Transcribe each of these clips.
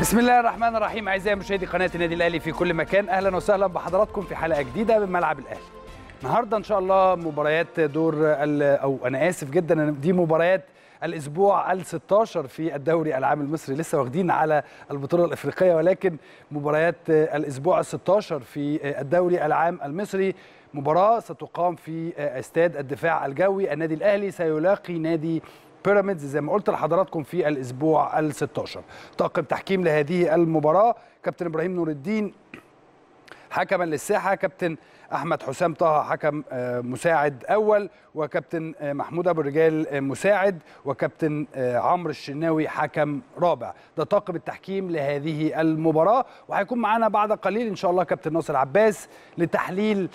بسم الله الرحمن الرحيم اعزائي مشاهدي قناه النادي الاهلي في كل مكان اهلا وسهلا بحضراتكم في حلقه جديده من ملعب الاهلي النهارده ان شاء الله مباريات دور او انا اسف جدا دي مباريات الاسبوع ال 16 في الدوري العام المصري لسه واخدين على البطوله الافريقيه ولكن مباريات الاسبوع ال 16 في الدوري العام المصري مباراه ستقام في استاد الدفاع الجوي النادي الاهلي سيلاقي نادي بيراميدز زي ما قلت لحضراتكم في الاسبوع ال 16 طاقم تحكيم لهذه المباراه كابتن ابراهيم نور الدين حكما للساحه كابتن احمد حسام طه حكم مساعد اول وكابتن محمود ابو الرجال مساعد وكابتن عمرو الشناوي حكم رابع ده طاقم التحكيم لهذه المباراه وهيكون معانا بعد قليل ان شاء الله كابتن ناصر عباس لتحليل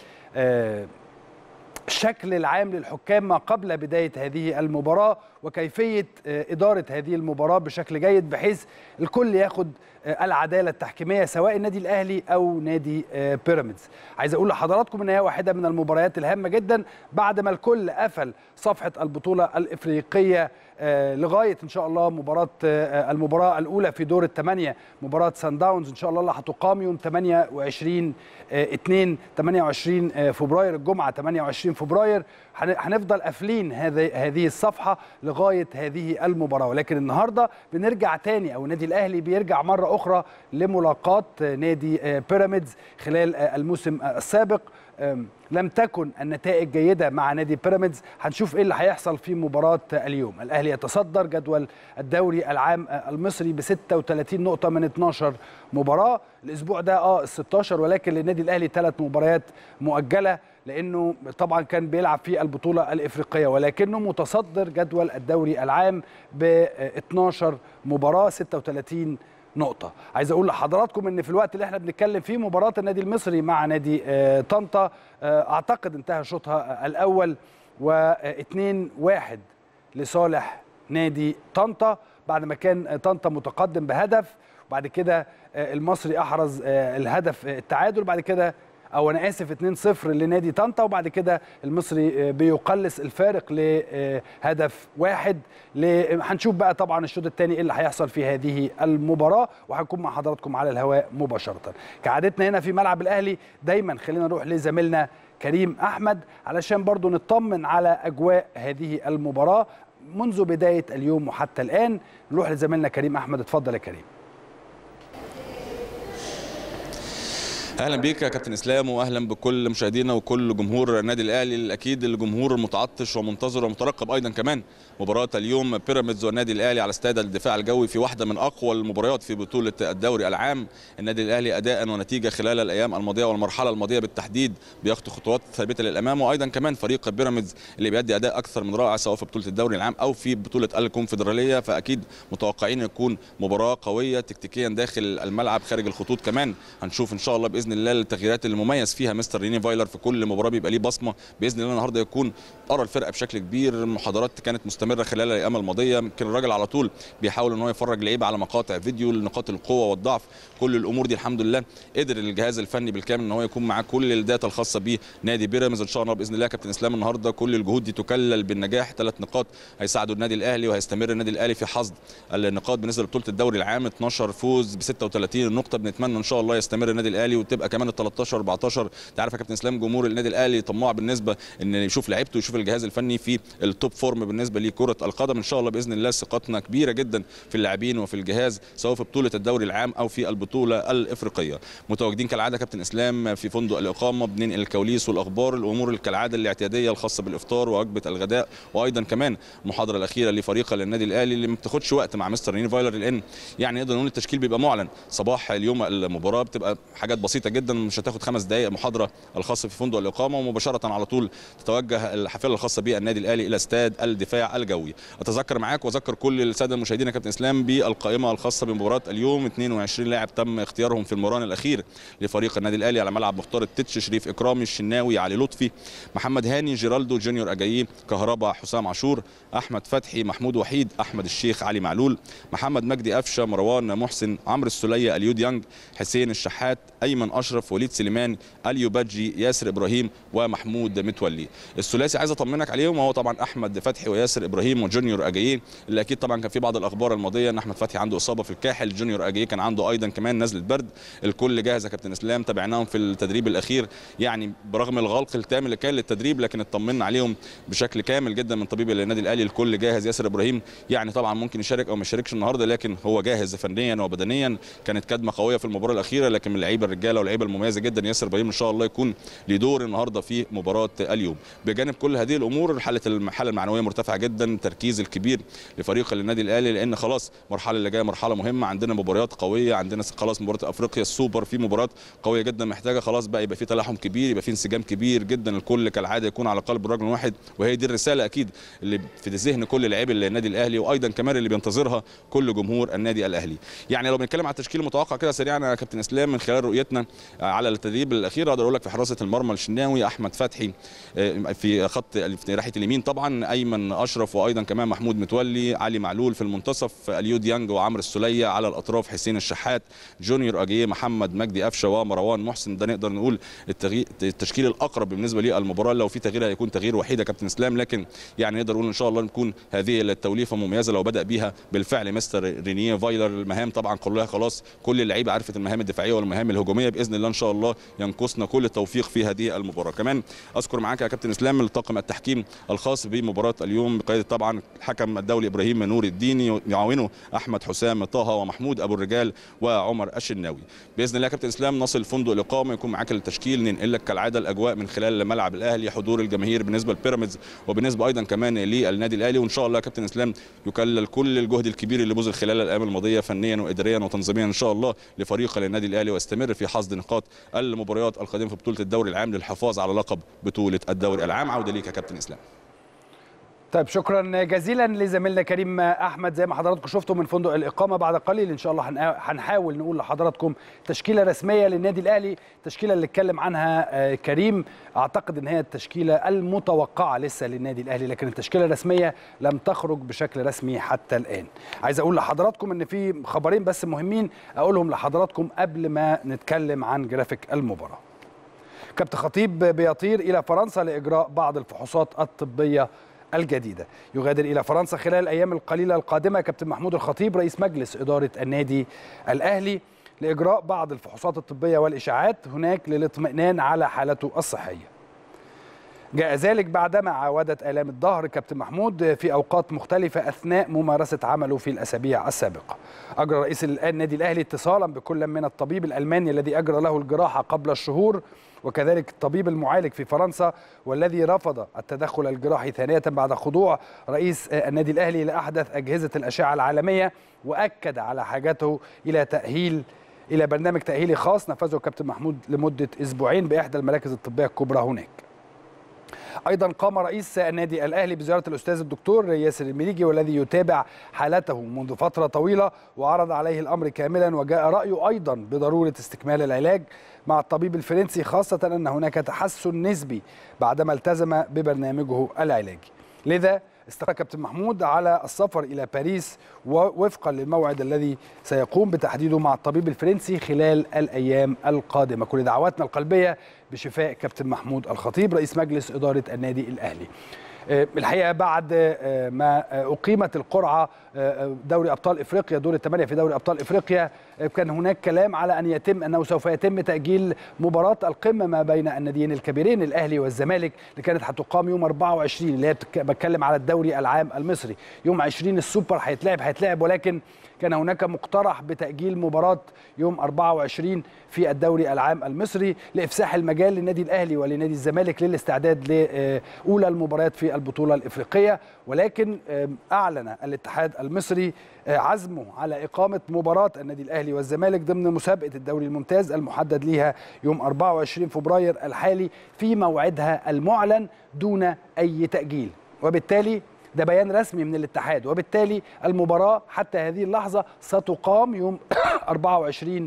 الشكل العام للحكام ما قبل بداية هذه المباراة وكيفية إدارة هذه المباراة بشكل جيد بحيث الكل ياخد العدالة التحكيمية سواء النادي الأهلي أو نادي بيراميدز عايز أقول لحضراتكم إن هي واحدة من المباريات الهامة جدا بعد ما الكل قفل صفحة البطولة الإفريقية لغاية إن شاء الله مباراة المباراة الأولى في دور الثمانية مباراة سان داونز إن شاء الله اللي هتقام يوم 28 2 28 فبراير الجمعة 28 فبراير هنفضل قافلين هذه هذه الصفحة لغاية هذه المباراة ولكن النهاردة بنرجع تاني أو النادي الأهلي بيرجع مرة أخرى لملاقاة نادي بيراميدز خلال الموسم السابق لم تكن النتائج جيده مع نادي بيراميدز هنشوف ايه اللي هيحصل في مباراه اليوم الاهلي يتصدر جدول الدوري العام المصري ب 36 نقطه من 12 مباراه الاسبوع ده اه ال 16 ولكن للنادي الاهلي ثلاث مباريات مؤجله لانه طبعا كان بيلعب في البطوله الافريقيه ولكنه متصدر جدول الدوري العام ب 12 مباراه 36 نقطة عايز أقول لحضراتكم أن في الوقت اللي احنا بنتكلم فيه مباراة النادي المصري مع نادي طنطا أعتقد انتهى شوطها الأول و2 واحد لصالح نادي طنطا بعد ما كان طنطا متقدم بهدف وبعد كده المصري أحرز الهدف التعادل بعد كده او انا اسف 2-0 لنادي طنطا وبعد كده المصري بيقلص الفارق لهدف واحد هنشوف بقى طبعا الشوط الثاني ايه اللي هيحصل في هذه المباراه وهنكون مع حضراتكم على الهواء مباشره كعادتنا هنا في ملعب الاهلي دايما خلينا نروح لزميلنا كريم احمد علشان برضو نطمن على اجواء هذه المباراه منذ بدايه اليوم وحتى الان نروح لزميلنا كريم احمد اتفضل يا كريم اهلا بيك يا كابتن اسلام واهلا بكل مشاهدينا وكل جمهور النادي الاهلي اكيد الجمهور متعطش ومنتظر ومترقب ايضا كمان مباراه اليوم بيراميدز والنادي الاهلي على استاد الدفاع الجوي في واحده من اقوى المباريات في بطوله الدوري العام النادي الاهلي اداء ونتيجه خلال الايام الماضيه والمرحله الماضيه بالتحديد بيخطو خطوات ثابته للامام وايضا كمان فريق بيراميدز اللي بيؤدي اداء اكثر من رائع سواء في بطوله الدوري العام او في بطوله الكونفدراليه فاكيد متوقعين يكون مباراه قويه تكتيكيا داخل الملعب خارج الخطوط كمان هنشوف ان شاء الله باذن الله التغييرات اللي مميز فيها مستر ريني فايلر في كل مباراه بيبقى ليه بصمه باذن الله النهارده يكون قرا الفرقه بشكل كبير محاضرات كانت مستمره خلال الايام الماضيه يمكن الراجل على طول بيحاول ان هو يفرج لعيبه على مقاطع فيديو لنقاط القوه والضعف كل الامور دي الحمد لله قدر الجهاز الفني بالكامل ان هو يكون معاه كل الداتا الخاصه بنادي بيراميدز ان شاء الله باذن الله كابتن اسلام النهارده كل الجهود دي تكلل بالنجاح ثلاث نقاط هيساعدوا النادي الاهلي وهيستمر النادي الاهلي في حصد النقاط بالنسبه لبطوله الدوري العام 12 فوز ب 36 نقطه بنتمنى ان شاء الله يستمر النادي الاهلي وتبقى كمان ال 13 14 انت عارف يا كابتن اسلام جمهور النادي الاهلي طماع بالنسبه ان يشوف لعيبته ويشوف الجهاز الفني في التوب فورم بالنسبه لكره القدم ان شاء الله باذن الله ثقتنا كبيره جدا في اللاعبين وفي الجهاز سواء في بطوله الدوري العام او في البطوله الافريقيه متواجدين كالعاده كابتن اسلام في فندق الاقامه بننقل الكواليس والاخبار الامور كالعاده الاعتياديه الخاصه بالافطار ووجبه الغداء وايضا كمان المحاضره الاخيره لفريق النادي الاهلي اللي ما بتاخدش وقت مع مستر رين فايلر لان يعني نقدر نقول التشكيل بيبقى معلن صباح اليوم المباراه بتبقى حاجات بسيطه جدا مش هتاخد خمس دقائق محاضره الخاصه في فندق الاقامه ومباشره على طول تتوجه الحافله الخاصه بالنادي الاهلي الى استاد الدفاع الجوي اتذكر معاك واذكر كل الساده المشاهدين يا كابتن اسلام بالقائمه الخاصه بمباراه اليوم 22 لاعب تم اختيارهم في المران الاخير لفريق النادي الاهلي على ملعب مختار التتش شريف اكرامي الشناوي علي لطفي محمد هاني جيرالدو جونيور اجاييه كهربا حسام عاشور احمد فتحي محمود وحيد احمد الشيخ علي معلول محمد مجدي قفشه مروان محسن عمرو السوليه اليو ديانج حسين الشحات ايمن اشرف وليد سليمان اليو بادجي ياسر ابراهيم ومحمود متولي الثلاثي عايز اطمنك عليهم وهو طبعا احمد فتحي وياسر ابراهيم وجونيور اجاييه اللي اكيد طبعا كان في بعض الاخبار الماضيه ان احمد فتحي عنده اصابه في الكاحل جونيور اجاييه كان عنده ايضا كمان نزله برد الكل جاهز يا كابتن اسلام تابعناهم في التدريب الاخير يعني برغم الغلق التام اللي كان للتدريب لكن اطمنا عليهم بشكل كامل جدا من طبيب النادي الاهلي الكل جاهز ياسر ابراهيم يعني طبعا ممكن يشارك او ما يشاركش النهارده لكن هو جاهز فنيا وبدنيا كانت كدمه قويه في المباراه الاخيره لكن من اللعيبه الرجاله واللعيبه المميزه جدا ياسر ابراهيم ان شاء الله يكون ليه دور النهارده في مباراه اليوم بجانب كل هذه الامور حاله الحاله المعنويه مرتفعه جدا التركيز الكبير لفريق النادي الاهلي لان خلاص المرحله اللي جايه مرحله مهمه عندنا مباريات قويه عندنا خلاص مباراه افريقيا السوبر في مباراه قويه جدا محتاجه خلاص بقى يبقى في تلاحم كبير يبقى في انسجام كبير جدا الكل كالعاده يكون على قلب رجل واحد وهي دي الرساله اكيد اللي في ذهن كل لاعبي النادي الاهلي وايضا كمان اللي بينتظرها كل جمهور النادي الاهلي يعني لو بنتكلم على التشكيل المتوقع كده سريعا يا كابتن اسلام من خلال رؤيتنا على التدريب الاخير اقدر اقول لك في حراسه المرمى الشناوي احمد فتحي في خط في ناحيه اليمين طبعا ايمن اشرف وايضا كمان محمود متولي علي معلول في المنتصف اليو ديانج وعمرو السوليه على الاطراف حسين الشحات جونيور اجيه محمد مجدي قفشه ومروان محسن ده نقدر نقول التشكيل الاقرب بالنسبه للمباراه لو في تغيير هيكون تغيير وحيد يا كابتن اسلام لكن يعني نقدر نقول ان شاء الله نكون هذه التوليفه مميزه لو بدا بيها بالفعل مستر رينيه فايلر المهام طبعا كلها خلاص كل اللعيبه عرفت المهام الدفاعيه والمهام الهجوميه باذن الله ان شاء الله ينقصنا كل التوفيق في هذه المباراه كمان اذكر معاك يا كابتن اسلام الطاقم التحكيم الخاص بمباراه اليوم بقياده طبعا الحكم الدولي ابراهيم نور الدين يعاونه احمد حسام طه ومحمود ابو الرجال وعمر الشناوي باذن الله يا كابتن اسلام نصل فندق الاقامه يكون معاك التشكيل ننقل لك كالعاده الاجواء من خلال ملعب الاهلي حضور الجماهير بالنسبه لبيراميدز وبالنسبه ايضا كمان للنادي الاهلي وان شاء الله يا كابتن اسلام يكلل كل الجهد الكبير اللي بذل خلال الايام الماضيه فنيا واداريا وتنظيميا ان شاء الله لفريق النادي الاهلي ويستمر في حصد نقاط المباريات القادمه في بطوله الدوري العام للحفاظ على لقب بطوله الدوري العام عوده ليك يا كابتن اسلام طيب شكرا جزيلا لزميلنا كريم احمد زي ما حضراتكم شفتوا من فندق الاقامه بعد قليل ان شاء الله هنحاول نقول لحضراتكم تشكيله رسميه للنادي الاهلي التشكيله اللي اتكلم عنها كريم اعتقد ان هي التشكيله المتوقعه لسه للنادي الاهلي لكن التشكيله الرسميه لم تخرج بشكل رسمي حتى الان عايز اقول لحضراتكم ان في خبرين بس مهمين اقولهم لحضراتكم قبل ما نتكلم عن جرافيك المباراه كابتن خطيب بيطير الى فرنسا لاجراء بعض الفحوصات الطبيه الجديدة يغادر إلى فرنسا خلال الأيام القليلة القادمة كابتن محمود الخطيب رئيس مجلس إدارة النادي الأهلي لإجراء بعض الفحوصات الطبية والإشاعات هناك للاطمئنان على حالته الصحية جاء ذلك بعدما عاودت آلام الظهر كابتن محمود في أوقات مختلفة أثناء ممارسة عمله في الأسابيع السابقة أجرى رئيس النادي الأهلي اتصالا بكل من الطبيب الألماني الذي أجرى له الجراحة قبل الشهور وكذلك الطبيب المعالج في فرنسا والذي رفض التدخل الجراحي ثانية بعد خضوع رئيس النادي الأهلي لأحدث أجهزة الأشعة العالمية وأكد على حاجته إلى تأهيل إلى برنامج تأهيلي خاص نفذه كابتن محمود لمدة أسبوعين بإحدى المراكز الطبية الكبرى هناك ايضا قام رئيس النادي الاهلي بزياره الاستاذ الدكتور ياسر المليجي والذي يتابع حالته منذ فتره طويله وعرض عليه الامر كاملا وجاء رايه ايضا بضروره استكمال العلاج مع الطبيب الفرنسي خاصه ان هناك تحسن نسبي بعدما التزم ببرنامجه العلاجي لذا استقر كابتن محمود على السفر الى باريس وفقا للموعد الذي سيقوم بتحديده مع الطبيب الفرنسي خلال الايام القادمه كل دعواتنا القلبيه بشفاء كابتن محمود الخطيب رئيس مجلس اداره النادي الاهلي الحقيقه بعد ما اقيمت القرعه دوري ابطال افريقيا دور الثمانيه في دوري ابطال افريقيا كان هناك كلام على ان يتم انه سوف يتم تاجيل مباراه القمه ما بين الناديين الكبيرين الاهلي والزمالك اللي كانت هتقام يوم 24 اللي هي بتكلم على الدوري العام المصري يوم 20 السوبر هيتلعب هيتلعب ولكن كان هناك مقترح بتأجيل مباراة يوم 24 في الدوري العام المصري لإفساح المجال للنادي الأهلي ولنادي الزمالك للاستعداد لأولى المباريات في البطولة الإفريقية ولكن أعلن الاتحاد المصري عزمه على إقامة مباراة النادي الأهلي والزمالك ضمن مسابقة الدوري الممتاز المحدد لها يوم 24 فبراير الحالي في موعدها المعلن دون أي تأجيل وبالتالي ده بيان رسمي من الاتحاد وبالتالي المباراة حتى هذه اللحظة ستقام يوم 24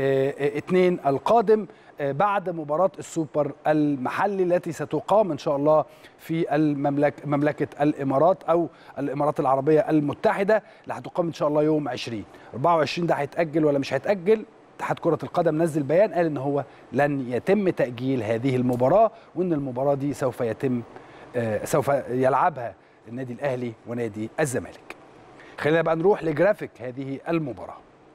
2 القادم بعد مباراة السوبر المحلي التي ستقام إن شاء الله في المملكة مملكة الإمارات أو الإمارات العربية المتحدة اللي هتقام إن شاء الله يوم 20 24 ده هيتأجل ولا مش هيتأجل اتحاد كره القدم نزل بيان قال ان هو لن يتم تاجيل هذه المباراه وان المباراه دي سوف يتم آه، سوف يلعبها النادي الاهلي ونادي الزمالك خلينا بقى نروح لجرافيك هذه المباراه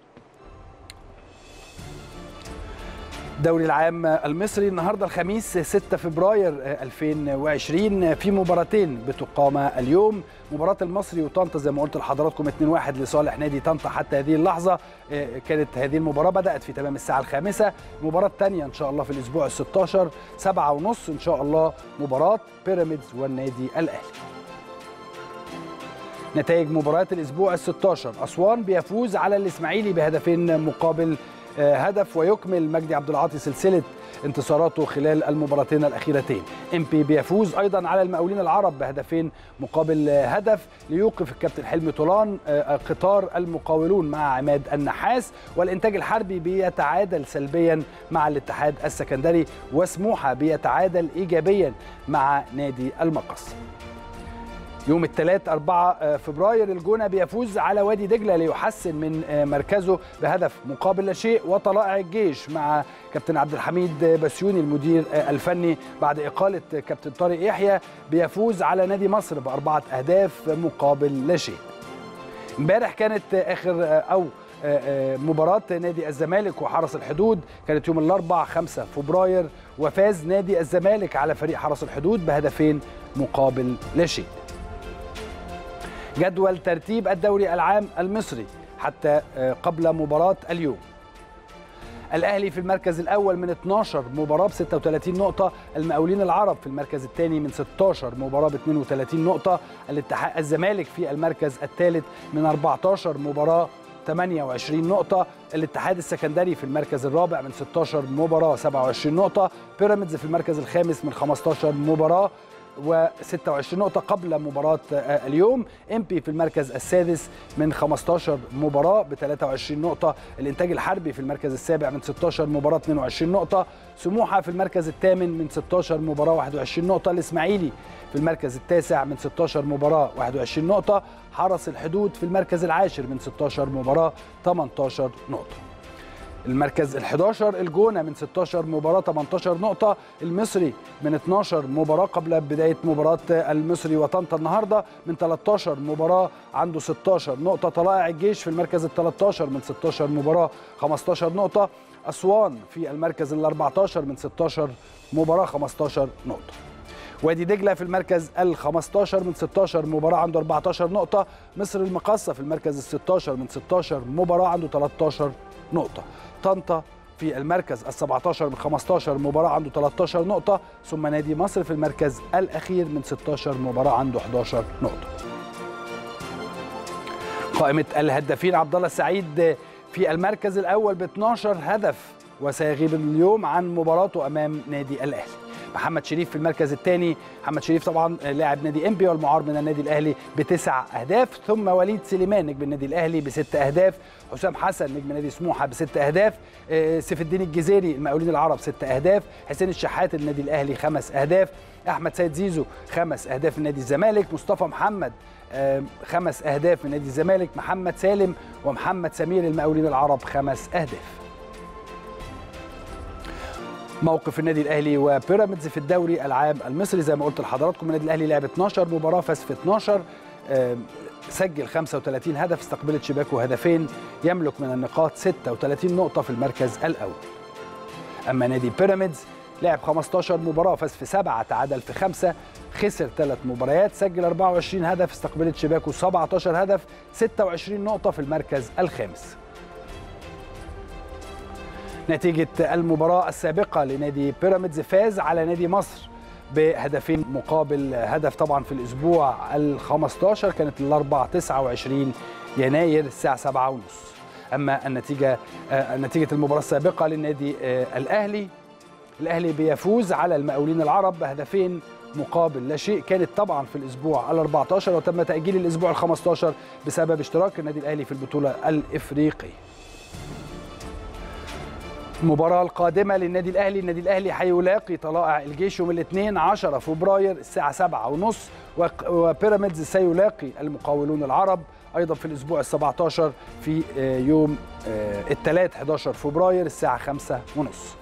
الدوري العام المصري النهارده الخميس 6 فبراير 2020 في مباراتين بتقام اليوم مباراه المصري وطنطا زي ما قلت لحضراتكم 2-1 لصالح نادي طنطا حتى هذه اللحظه كانت هذه المباراه بدات في تمام الساعه الخامسه المباراه الثانيه ان شاء الله في الاسبوع ال16 7 ونص ان شاء الله مباراه بيراميدز والنادي الاهلي نتائج مباريات الاسبوع ال16 اسوان بيفوز على الاسماعيلي بهدفين مقابل هدف ويكمل مجدي عبد العاطي سلسله انتصاراته خلال المباراتين الاخيرتين ام بي بيفوز ايضا على المقاولين العرب بهدفين مقابل هدف ليوقف الكابتن حلمي طولان قطار المقاولون مع عماد النحاس والانتاج الحربي بيتعادل سلبيا مع الاتحاد السكندري وسموحه بيتعادل ايجابيا مع نادي المقص يوم الثلاث 4 فبراير الجونه بيفوز على وادي دجله ليحسن من مركزه بهدف مقابل لا شيء وطلائع الجيش مع كابتن عبد الحميد بسيوني المدير الفني بعد اقاله كابتن طارق يحيى بيفوز على نادي مصر باربعه اهداف مقابل لا شيء. امبارح كانت اخر او مباراة نادي الزمالك وحرس الحدود كانت يوم الأربع 5 فبراير وفاز نادي الزمالك على فريق حرس الحدود بهدفين مقابل لا شيء. جدول ترتيب الدوري العام المصري حتى قبل مباراة اليوم الأهلي في المركز الأول من 12 مباراة ب 36 نقطة المقاولين العرب في المركز الثاني من 16 مباراة ب 32 نقطة الاتحاد الزمالك في المركز الثالث من 14 مباراة 28 نقطة الاتحاد السكندري في المركز الرابع من 16 مباراة 27 نقطة بيراميدز في المركز الخامس من 15 مباراة و26 نقطة قبل مباراة اليوم امبي في المركز السادس من 15 مباراة ب 23 نقطة الإنتاج الحربي في المركز السابع من 16 مباراة 22 نقطة سموحة في المركز الثامن من 16 مباراة 21 نقطة الإسماعيلي في المركز التاسع من 16 مباراة 21 نقطة حرس الحدود في المركز العاشر من 16 مباراة 18 نقطة المركز ال11 الجونه من 16 مباراه 18 نقطه المصري من 12 مباراه قبل بدايه مباراه المصري وطنطا النهارده من 13 مباراه عنده 16 نقطه طلائع الجيش في المركز ال13 من 16 مباراه 15 نقطه اسوان في المركز ال14 من 16 مباراه 15 نقطه وادي دجله في المركز ال15 من 16 مباراه عنده 14 نقطه مصر المقاصه في المركز ال16 من 16 مباراه عنده 13 نقطه طنطا في المركز ال17 من 15 مباراة عنده 13 نقطة ثم نادي مصر في المركز الأخير من 16 مباراة عنده 11 نقطة قائمة الهدافين عبد الله السعيد في المركز الأول ب 12 هدف وسيغيب اليوم عن مباراته أمام نادي الأهلي محمد شريف في المركز الثاني محمد شريف طبعا لاعب نادي انبي والمعار من النادي الاهلي بتسع اهداف ثم وليد سليمان نجم النادي الاهلي بست اهداف حسام حسن نجم نادي سموحه بست اهداف سيف الدين الجزيري المقاولين العرب ست اهداف حسين الشحات النادي الاهلي خمس اهداف احمد سيد زيزو خمس اهداف من نادي الزمالك مصطفى محمد خمس اهداف من نادي الزمالك محمد سالم ومحمد سمير المقاولين العرب خمس اهداف موقف النادي الاهلي وبيراميدز في الدوري العام المصري زي ما قلت لحضراتكم النادي الاهلي لعب 12 مباراه فاز في 12 سجل 35 هدف استقبلت شباكه هدفين يملك من النقاط 36 نقطه في المركز الاول اما نادي بيراميدز لعب 15 مباراه فاز في سبعه تعادل في خمسه خسر ثلاث مباريات سجل 24 هدف استقبلت شباكه 17 هدف 26 نقطه في المركز الخامس نتيجة المباراة السابقة لنادي بيراميدز فاز على نادي مصر بهدفين مقابل هدف طبعا في الأسبوع ال 15 كانت الأربع 29 يناير الساعة 7 ونص أما النتيجة نتيجة المباراة السابقة للنادي الأهلي الأهلي بيفوز على المقاولين العرب بهدفين مقابل لا شيء كانت طبعا في الاسبوع ال 14 وتم تاجيل الاسبوع ال 15 بسبب اشتراك النادي الاهلي في البطوله الافريقيه المباراة القادمة للنادي الأهلي النادي الأهلي هيلاقي طلائع الجيش يوم الاثنين 10 فبراير الساعة 7 ونص وبيراميدز سيلاقي المقاولون العرب ايضا في الاسبوع ال 17 في يوم الثلاث 11 فبراير الساعه 5 ونص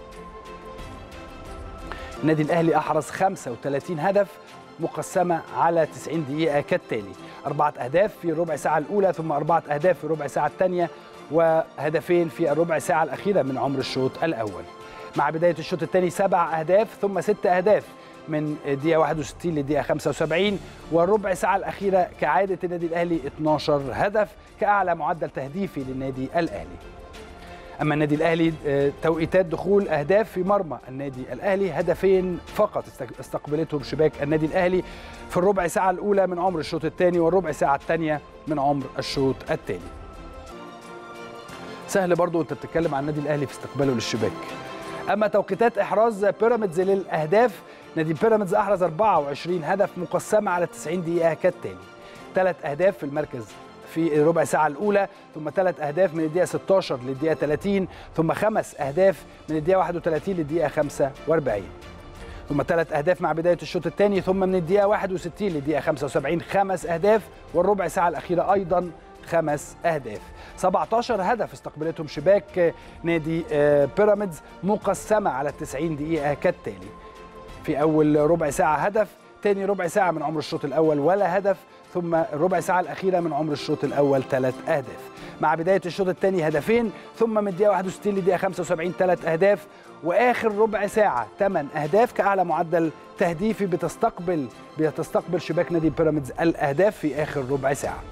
النادي الاهلي احرز 35 هدف مقسمه على 90 دقيقه كالتالي اربعه اهداف في الربع ساعه الاولى ثم اربعه اهداف في الربع ساعه الثانيه وهدفين في الربع ساعه الاخيره من عمر الشوط الاول مع بدايه الشوط الثاني سبع اهداف ثم ست اهداف من الدقيقه 61 للدقيقه 75 والربع ساعه الاخيره كعاده النادي الاهلي 12 هدف كاعلى معدل تهديفي للنادي الاهلي اما النادي الاهلي توقيتات دخول اهداف في مرمى النادي الاهلي هدفين فقط استقبلتهم شباك النادي الاهلي في الربع ساعه الاولى من عمر الشوط الثاني والربع ساعه الثانيه من عمر الشوط الثاني سهل برضو انت بتتكلم عن النادي الاهلي في استقباله للشباك اما توقيتات احراز بيراميدز للاهداف نادي بيراميدز احرز 24 هدف مقسمه على 90 دقيقه كالتالي ثلاث اهداف في المركز في الربع ساعة الأولى ثم ثلاث أهداف من الدقيقة 16 للدقيقة 30 ثم خمس أهداف من الدقيقة 31 للدقيقة 45 ثم ثلاث أهداف مع بداية الشوط الثاني ثم من الدقيقة 61 للدقيقة 75 خمس أهداف والربع ساعة الأخيرة أيضا خمس أهداف 17 هدف استقبلتهم شباك نادي بيراميدز مقسمة على 90 دقيقة كالتالي في أول ربع ساعة هدف تاني ربع ساعة من عمر الشوط الأول ولا هدف ثم الربع ساعة الأخيرة من عمر الشوط الأول ثلاث أهداف مع بداية الشوط الثاني هدفين ثم من الدقيقة 61 للدقيقة 75 ثلاث أهداف وآخر ربع ساعة ثمان أهداف كأعلى معدل تهديفي بتستقبل بتستقبل شباك نادي بيراميدز الأهداف في آخر ربع ساعة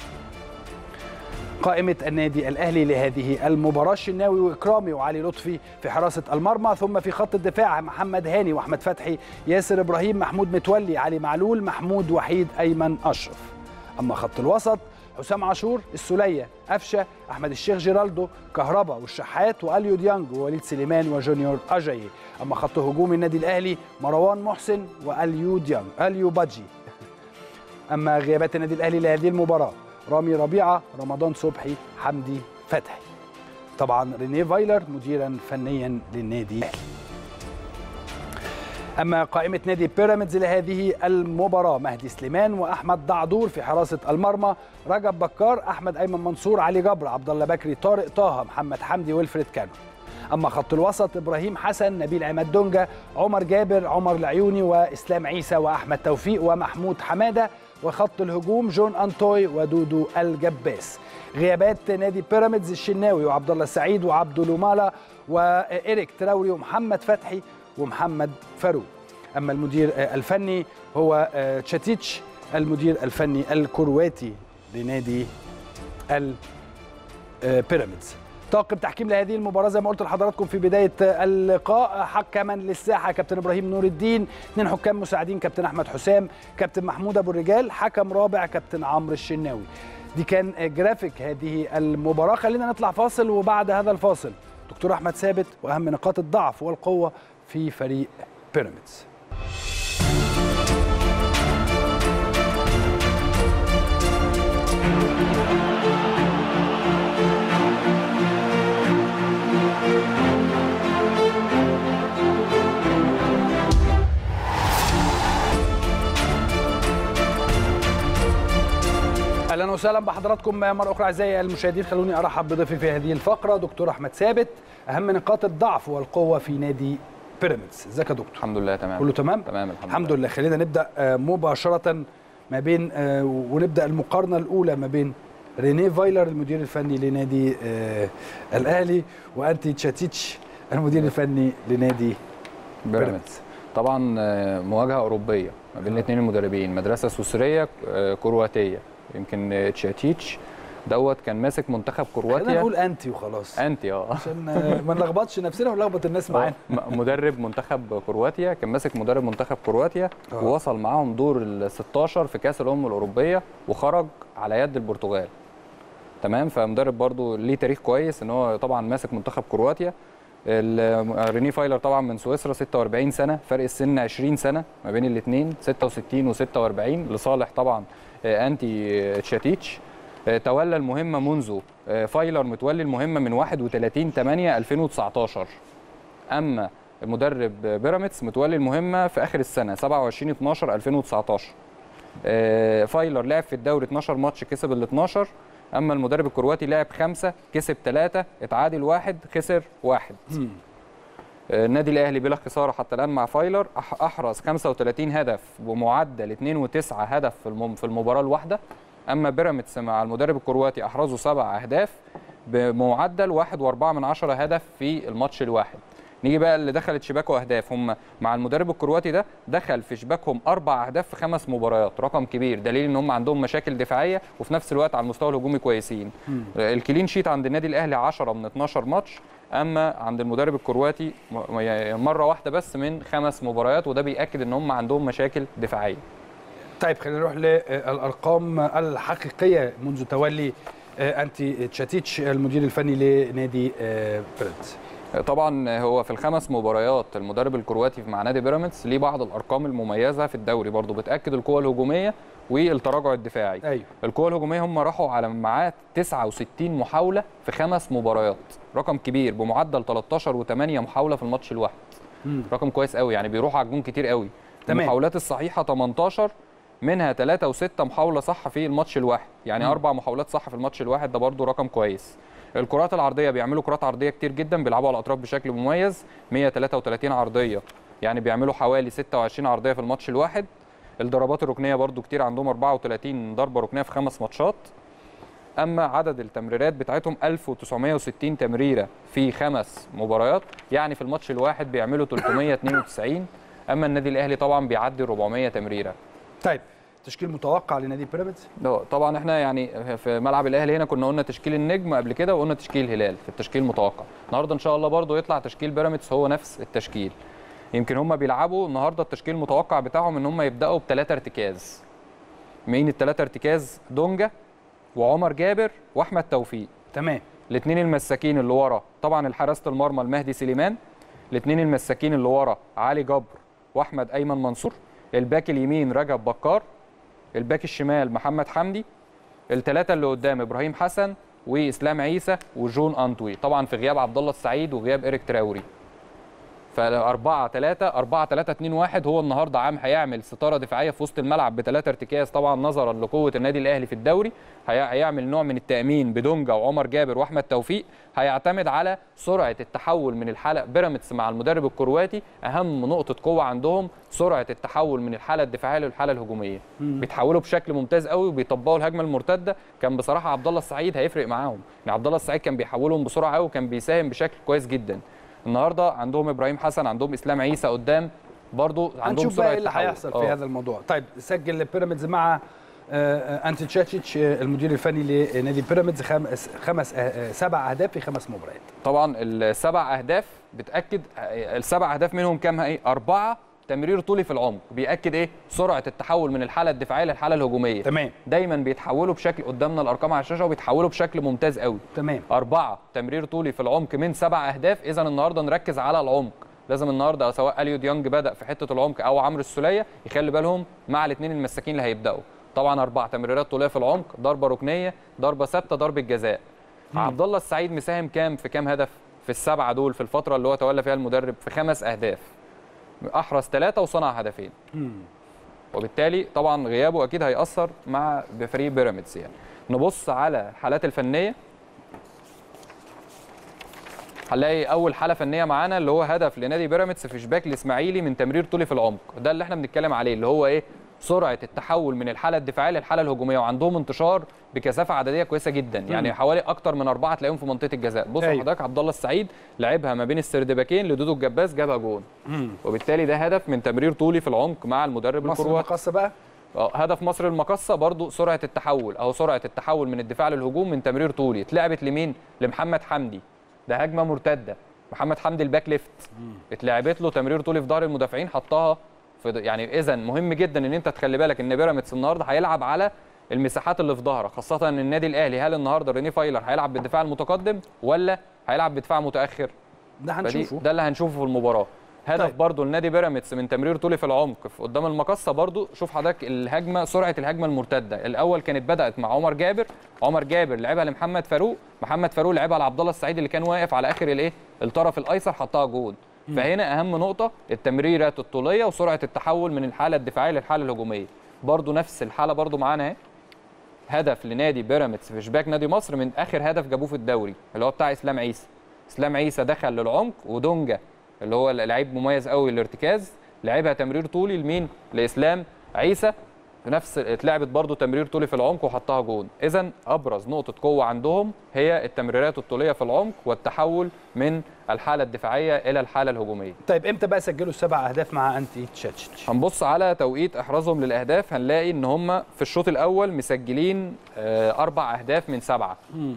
قائمة النادي الأهلي لهذه المباراة الشناوي وإكرامي وعلي لطفي في حراسة المرمى ثم في خط الدفاع محمد هاني وأحمد فتحي ياسر إبراهيم محمود متولي علي معلول محمود وحيد أيمن أشرف أما خط الوسط حسام عاشور السولية أفشة أحمد الشيخ جيرالدو كهربا والشحات وأليو ديانج ووليد سليمان وجونيور أجاي أما خط هجوم النادي الأهلي مروان محسن وأليو ديانج أليو باجي أما غيابات النادي الأهلي لهذه المباراة رامي ربيعه رمضان صبحي حمدي فتحي طبعا رينيه فايلر مديرا فنيا للنادي الاهلي اما قائمه نادي بيراميدز لهذه المباراه مهدي سليمان واحمد دعدور في حراسه المرمى رجب بكار احمد ايمن منصور علي جبر عبد الله بكري طارق طه محمد حمدي ويلفريد كانو اما خط الوسط ابراهيم حسن نبيل عماد دونجا عمر جابر عمر العيوني واسلام عيسى واحمد توفيق ومحمود حماده وخط الهجوم جون انتوي ودودو الجباس غيابات نادي بيراميدز الشناوي وعبد الله السعيد وعبد لومالا وإيريك تراوري ومحمد فتحي ومحمد فاروق أما المدير الفني هو تشاتيتش المدير الفني الكرواتي لنادي البيراميدز طاقم تحكيم لهذه المباراة زي ما قلت لحضراتكم في بداية اللقاء حكما للساحة كابتن إبراهيم نور الدين اثنين حكام مساعدين كابتن أحمد حسام كابتن محمود أبو الرجال حكم رابع كابتن عمرو الشناوي دي كان جرافيك هذه المباراة خلينا نطلع فاصل وبعد هذا الفاصل دكتور أحمد ثابت وأهم نقاط الضعف والقوة في فريق بيراميدز اهلا وسهلا بحضراتكم مره اخرى اعزائي المشاهدين خلوني ارحب بضيفي في هذه الفقره دكتور احمد ثابت اهم نقاط الضعف والقوه في نادي بيراميدز ازيك يا دكتور الحمد لله تمام كله تمام تمام الحمد, الحمد لله خلينا نبدا مباشره ما بين ونبدا المقارنه الاولى ما بين رينيه فايلر المدير الفني لنادي الاهلي وانتي تشاتيتش المدير الفني لنادي بيراميدز طبعا مواجهه اوروبيه ما بين الاثنين المدربين مدرسه سويسريه كرواتيه يمكن تشاتيتش دوت كان ماسك منتخب كرواتيا خلينا نقول انتي وخلاص انتي اه عشان ما نلخبطش نفسنا ونلخبط الناس معانا مدرب منتخب كرواتيا كان ماسك مدرب منتخب كرواتيا أوه. ووصل معاهم دور ال 16 في كاس الامم الاوروبيه وخرج على يد البرتغال تمام فمدرب برضو ليه تاريخ كويس ان هو طبعا ماسك منتخب كرواتيا ريني فايلر طبعا من سويسرا 46 سنه فرق السن 20 سنه ما بين الاثنين 66 و46 لصالح طبعا انتي تشاتيتش تولى المهمه منذ فايلر متولي المهمه من 31 8 2019 اما مدرب بيراميدز متولي المهمه في اخر السنه 27 12 2019 آه، فايلر لعب في الدوري 12 ماتش كسب ال 12 اما المدرب الكرواتي لعب خمسه كسب ثلاثه اتعادل واحد خسر واحد آه، النادي الاهلي بلا خساره حتى الان مع فايلر أح- احرز 35 هدف بمعدل 2.9 هدف في الم- في المباراه الواحده اما بيراميدز مع المدرب الكرواتي احرزوا سبع اهداف بمعدل 1.4 من عشرة هدف في الماتش الواحد نيجي بقى اللي دخلت شباكه اهداف هم مع المدرب الكرواتي ده دخل في شباكهم اربع اهداف في خمس مباريات رقم كبير دليل ان هم عندهم مشاكل دفاعيه وفي نفس الوقت على المستوى الهجومي كويسين الكلين شيت عند النادي الاهلي 10 من 12 ماتش اما عند المدرب الكرواتي م- يعني مره واحده بس من خمس مباريات وده بياكد ان هم عندهم مشاكل دفاعيه طيب خلينا نروح للارقام الحقيقيه منذ تولي آه، انتي تشاتيتش المدير الفني لنادي آه، بيراميدز طبعا هو في الخمس مباريات المدرب الكرواتي مع نادي بيراميدز ليه بعض الارقام المميزه في الدوري برضه بتاكد القوه الهجوميه والتراجع الدفاعي ايوه القوه الهجوميه هم راحوا على معاه 69 محاوله في خمس مباريات رقم كبير بمعدل 13 و8 محاوله في الماتش الواحد مم. رقم كويس قوي يعني بيروحوا على الجون كتير قوي تمام. المحاولات الصحيحه 18 منها 3 و6 محاوله صح في الماتش الواحد يعني مم. اربع محاولات صح في الماتش الواحد ده برضو رقم كويس الكرات العرضيه بيعملوا كرات عرضيه كتير جدا بيلعبوا على الاطراف بشكل مميز 133 عرضيه يعني بيعملوا حوالي 26 عرضيه في الماتش الواحد الضربات الركنيه برضو كتير عندهم 34 ضربه ركنيه في خمس ماتشات اما عدد التمريرات بتاعتهم 1960 تمريره في خمس مباريات يعني في الماتش الواحد بيعملوا 392 اما النادي الاهلي طبعا بيعدي 400 تمريره طيب تشكيل متوقع لنادي بيراميدز ده طبعا احنا يعني في ملعب الاهلي هنا كنا قلنا تشكيل النجم قبل كده وقلنا تشكيل الهلال في التشكيل المتوقع النهارده ان شاء الله برضو يطلع تشكيل بيراميدز هو نفس التشكيل يمكن هم بيلعبوا النهارده التشكيل المتوقع بتاعهم ان هم يبداوا بثلاثه ارتكاز مين الثلاثه ارتكاز دونجا وعمر جابر واحمد توفيق تمام الاثنين المساكين اللي ورا طبعا حراسه المرمى المهدي سليمان الاثنين المساكين اللي ورا علي جبر واحمد ايمن منصور الباك اليمين رجب بكار الباك الشمال محمد حمدي الثلاثه اللي قدام ابراهيم حسن واسلام عيسى وجون انطوي طبعا في غياب عبد الله السعيد وغياب ايريك تراوري فأربعة ثلاثة أربعة ثلاثة اتنين واحد هو النهاردة عام هيعمل ستارة دفاعية في وسط الملعب بثلاثة ارتكاز طبعا نظرا لقوة النادي الأهلي في الدوري هي- هيعمل نوع من التأمين بدونجا وعمر جابر وأحمد توفيق هيعتمد على سرعة التحول من الحالة بيراميدز مع المدرب الكرواتي أهم نقطة قوة عندهم سرعة التحول من الحالة الدفاعية للحالة الهجومية بيتحولوا بشكل ممتاز قوي وبيطبقوا الهجمة المرتدة كان بصراحة عبد الله السعيد هيفرق معاهم يعني عبد الله السعيد كان بيحولهم بسرعة قوي وكان بيساهم بشكل كويس جدا النهارده عندهم ابراهيم حسن عندهم اسلام عيسى قدام برضو عندهم هنشوف بقى سرعه ايه اللي تحول. هيحصل في آه. هذا الموضوع طيب سجل بيراميدز مع آه، آه، انتي تشاتشيتش آه، المدير الفني لنادي بيراميدز خمس خمس آه، آه، سبع اهداف في خمس مباريات طبعا السبع اهداف بتاكد السبع اهداف منهم كام ايه اربعه تمرير طولي في العمق بياكد ايه سرعه التحول من الحاله الدفاعيه للحاله الهجوميه تمام دايما بيتحولوا بشكل قدامنا الارقام على الشاشه وبيتحولوا بشكل ممتاز قوي تمام أربعة تمرير طولي في العمق من سبع أهداف إذا النهاردة نركز على العمق لازم النهارده سواء اليو ديانج بدأ في حتة العمق أو عمرو السولية يخلي بالهم مع الاثنين المساكين اللي هيبدأوا طبعا أربع تمريرات طولية في العمق ضربة ركنية ضربة ثابتة ضربة جزاء عبد الله السعيد مساهم كام في كام هدف في السبعة دول في الفترة اللي هو تولى فيها المدرب في خمس أهداف أحرز ثلاثة وصنع هدفين مم. وبالتالي طبعا غيابه اكيد هيأثر مع بفريق بيراميدز يعني نبص على الحالات الفنيه هنلاقي اول حاله فنيه معانا اللي هو هدف لنادي بيراميدز في شباك الاسماعيلي من تمرير طولي في العمق ده اللي احنا بنتكلم عليه اللي هو ايه سرعه التحول من الحاله الدفاعيه للحاله الهجوميه وعندهم انتشار بكثافه عدديه كويسه جدا يعني حوالي اكتر من اربعه تلاقيهم في منطقه الجزاء بص أيوة. حضرتك عبد الله السعيد لعبها ما بين السردباكين لدودو الجباس جابها جون وبالتالي ده هدف من تمرير طولي في العمق مع المدرب مصر الكرواتي المقاصه بقى اه هدف مصر المقصه برضو سرعه التحول او سرعه التحول من الدفاع للهجوم من تمرير طولي اتلعبت لمين لمحمد حمدي ده هجمه مرتده محمد حمدي الباك ليفت اتلعبت له تمرير طولي في ظهر المدافعين حطها في د- يعني اذا مهم جدا ان انت تخلي بالك ان بيراميدز النهارده هيلعب على المساحات اللي في ظهرك خاصه ان النادي الاهلي هل النهارده ريني فايلر هيلعب بالدفاع المتقدم ولا هيلعب بدفاع متاخر ده فدي- هنشوفه ده اللي هنشوفه في المباراه هدف طيب. طيب. برضو لنادي بيراميدز من تمرير طولي في العمق في قدام المقصه برضو شوف حضرتك الهجمه سرعه الهجمه المرتده الاول كانت بدات مع عمر جابر عمر جابر لعبها لمحمد فاروق محمد فاروق لعبها لعبد الله السعيد اللي كان واقف على اخر الايه الطرف الايسر حطها جول فهنا اهم نقطه التمريرات الطوليه وسرعه التحول من الحاله الدفاعيه للحاله الهجوميه برضو نفس الحاله برضو معانا اهي هدف لنادي بيراميدز في شباك نادي مصر من اخر هدف جابوه في الدوري اللي هو بتاع اسلام عيسى اسلام عيسى دخل للعمق ودونجا اللي هو لعيب مميز قوي الارتكاز لعبها تمرير طولي لمين لاسلام عيسى في نفس اتلعبت برضو تمرير طولي في العمق وحطها جون اذا ابرز نقطه قوه عندهم هي التمريرات الطوليه في العمق والتحول من الحاله الدفاعيه الى الحاله الهجوميه طيب امتى بقى سجلوا السبع اهداف مع انتي تشاتشيتش هنبص على توقيت احرازهم للاهداف هنلاقي ان هم في الشوط الاول مسجلين آه، اربع اهداف من سبعه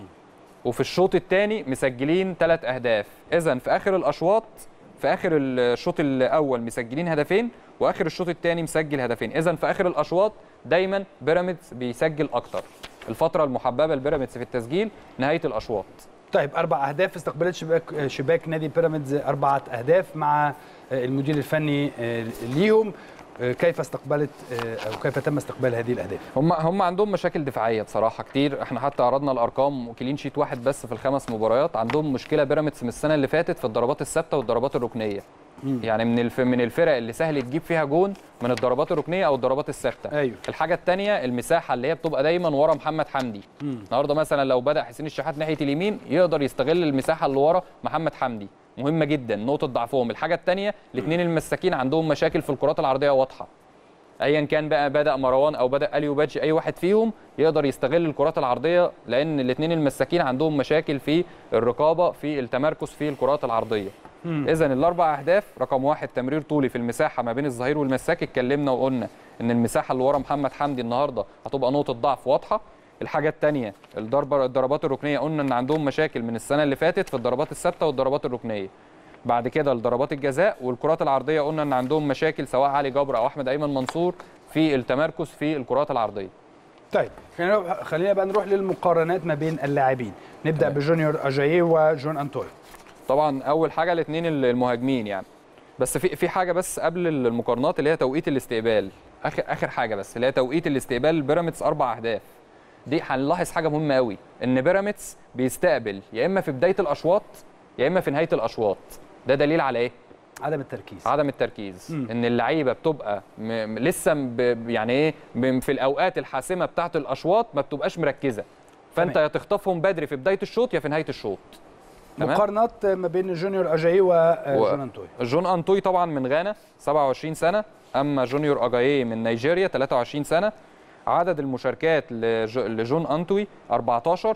وفي الشوط الثاني مسجلين ثلاث اهداف اذا في اخر الاشواط في اخر الشوط الاول مسجلين هدفين واخر الشوط الثاني مسجل هدفين اذا في اخر الاشواط دايما بيراميدز بيسجل اكتر الفتره المحببه لبيراميدز في التسجيل نهايه الاشواط طيب اربع اهداف استقبلت شباك شباك نادي بيراميدز اربعه اهداف مع المدير الفني ليهم كيف استقبلت او كيف تم استقبال هذه الاهداف هم هم عندهم مشاكل دفاعيه بصراحه كتير احنا حتى عرضنا الارقام كلين شيت واحد بس في الخمس مباريات عندهم مشكله بيراميدز من السنه اللي فاتت في الضربات الثابته والضربات الركنيه يعني من الف... من الفرق اللي سهل تجيب فيها جون من الضربات الركنيه او الضربات الثابته ايوه الحاجه الثانيه المساحه اللي هي بتبقى دايما ورا محمد حمدي النهارده مثلا لو بدا حسين الشحات ناحيه اليمين يقدر يستغل المساحه اللي ورا محمد حمدي مهمه جدا نقطه ضعفهم الحاجه الثانيه الاثنين المساكين عندهم مشاكل في الكرات العرضيه واضحه ايا كان بقى بدا مروان او بدا اليو باتشي اي واحد فيهم يقدر يستغل الكرات العرضيه لان الاثنين المساكين عندهم مشاكل في الرقابه في التمركز في الكرات العرضيه اذا الاربع اهداف رقم واحد تمرير طولي في المساحه ما بين الظهير والمساك اتكلمنا وقلنا ان المساحه اللي ورا محمد حمدي النهارده هتبقى نقطه ضعف واضحه الحاجه الثانيه الضربه الضربات الركنيه قلنا ان عندهم مشاكل من السنه اللي فاتت في الضربات الثابته والضربات الركنيه بعد كده الضربات الجزاء والكرات العرضيه قلنا ان عندهم مشاكل سواء علي جبر او احمد ايمن منصور في التمركز في الكرات العرضيه طيب خلينا خلينا بقى نروح للمقارنات ما بين اللاعبين نبدا بجونيور اجاييه وجون انتوي طبعا اول حاجه الاثنين المهاجمين يعني بس في في حاجه بس قبل المقارنات اللي هي توقيت الاستقبال اخر اخر حاجه بس اللي هي توقيت الاستقبال بيراميدز اربع اهداف دي هنلاحظ حاجه مهمه قوي ان بيراميدز بيستقبل يا اما في بدايه الاشواط يا اما في نهايه الاشواط ده دليل على ايه عدم التركيز عدم التركيز مم. ان اللعيبه بتبقى م... م- لسه ب... يعني ايه ب... في الاوقات الحاسمه بتاعه الاشواط ما بتبقاش مركزه فانت تمام. يا تخطفهم بدري في بدايه الشوط يا في نهايه الشوط تمام. مقارنات ما بين جونيور اجاييه وجون انتوي جون انتوي طبعا من غانا 27 سنه اما جونيور اجاييه من نيجيريا 23 سنه عدد المشاركات لج... لجون انتوي 14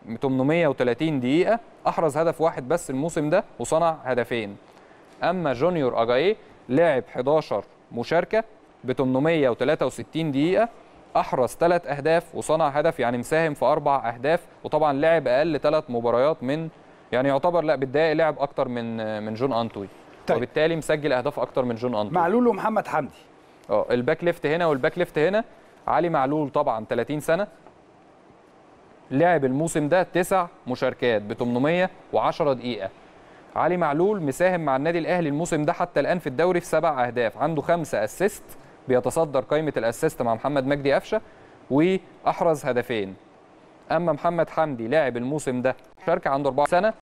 830 دقيقه احرز هدف واحد بس الموسم ده وصنع هدفين اما جونيور اجاييه لعب 11 مشاركه ب 863 دقيقه احرز ثلاث اهداف وصنع هدف يعني مساهم في اربع اهداف وطبعا لعب اقل ثلاث مباريات من يعني يعتبر لا بالدقائق لعب اكتر من من جون انتوي طيب. وبالتالي مسجل اهداف اكتر من جون انتوي معلول ومحمد حمدي اه الباك ليفت هنا والباك ليفت هنا علي معلول طبعا 30 سنه لعب الموسم ده تسع مشاركات ب 810 دقيقه علي معلول مساهم مع النادي الاهلي الموسم ده حتى الان في الدوري في سبع اهداف عنده خمسه اسيست بيتصدر قائمه الاسيست مع محمد مجدي قفشه واحرز هدفين اما محمد حمدي لاعب الموسم ده شارك عنده 4 سنه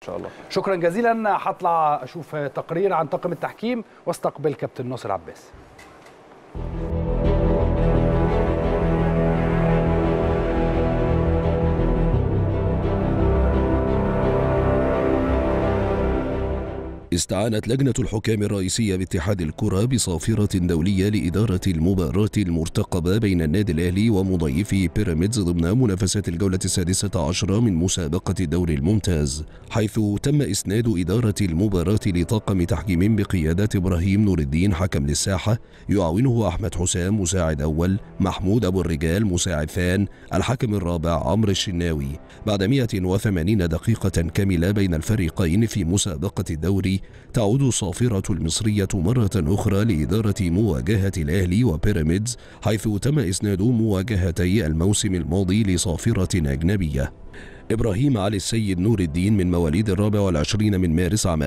شاء الله شكرا جزيلا هطلع اشوف تقرير عن طاقم التحكيم واستقبل كابتن ناصر عباس استعانت لجنة الحكام الرئيسية باتحاد الكرة بصافرة دولية لإدارة المباراة المرتقبة بين النادي الأهلي ومضيفه بيراميدز ضمن منافسات الجولة السادسة عشرة من مسابقة الدوري الممتاز حيث تم إسناد إدارة المباراة لطاقم تحكيم بقيادة إبراهيم نور الدين حكم للساحة يعاونه أحمد حسام مساعد أول محمود أبو الرجال مساعد ثان الحكم الرابع عمرو الشناوي بعد 180 دقيقة كاملة بين الفريقين في مسابقة الدوري تعود الصافرة المصرية مرة أخرى لإدارة مواجهة الأهلي وبيراميدز حيث تم إسناد مواجهتي الموسم الماضي لصافرة أجنبية إبراهيم علي السيد نور الدين من مواليد الرابع والعشرين من مارس عام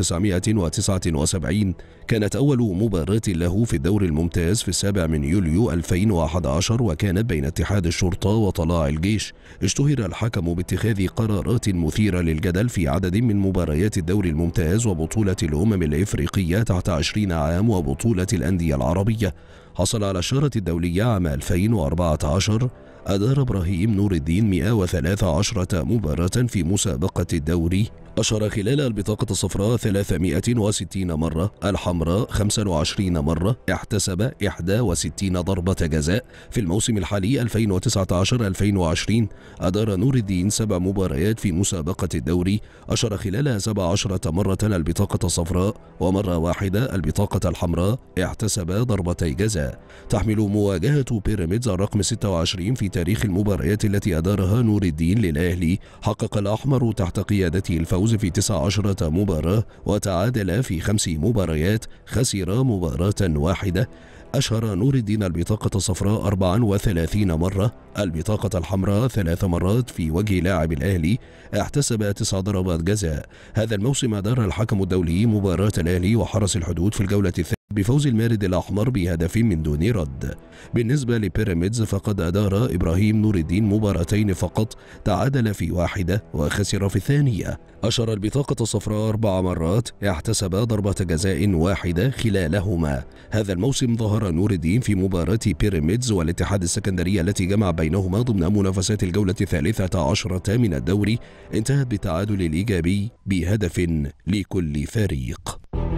1979 كانت أول مباراة له في الدور الممتاز في السابع من يوليو 2011 وكانت بين اتحاد الشرطة وطلاع الجيش اشتهر الحكم باتخاذ قرارات مثيرة للجدل في عدد من مباريات الدور الممتاز وبطولة الأمم الإفريقية تحت 20 عام وبطولة الأندية العربية حصل على الشارة الدولية عام 2014 أدار إبراهيم نور الدين 113 مباراة في مسابقة الدوري أشر خلال البطاقة الصفراء 360 مرة الحمراء 25 مرة احتسب 61 ضربة جزاء في الموسم الحالي 2019-2020 أدار نور الدين سبع مباريات في مسابقة الدوري أشر خلالها 17 مرة البطاقة الصفراء ومرة واحدة البطاقة الحمراء احتسب ضربتي جزاء تحمل مواجهة بيراميدز الرقم 26 في تاريخ المباريات التي أدارها نور الدين للأهلي حقق الأحمر تحت قيادته الفوز في 19 مباراة وتعادل في خمس مباريات خسر مباراة واحدة أشهر نور الدين البطاقة الصفراء 34 مرة البطاقة الحمراء ثلاث مرات في وجه لاعب الأهلي احتسب تسع ضربات جزاء هذا الموسم أدار الحكم الدولي مباراة الأهلي وحرس الحدود في الجولة الثانية بفوز المارد الأحمر بهدف من دون رد بالنسبة لبيراميدز فقد أدار إبراهيم نور الدين مباراتين فقط تعادل في واحدة وخسر في الثانية أشر البطاقة الصفراء أربع مرات احتسب ضربة جزاء واحدة خلالهما هذا الموسم ظهر نور الدين في مباراة بيراميدز والاتحاد السكندري التي جمع بينهما ضمن منافسات الجولة الثالثة عشرة من الدوري انتهت بالتعادل الإيجابي بهدف لكل فريق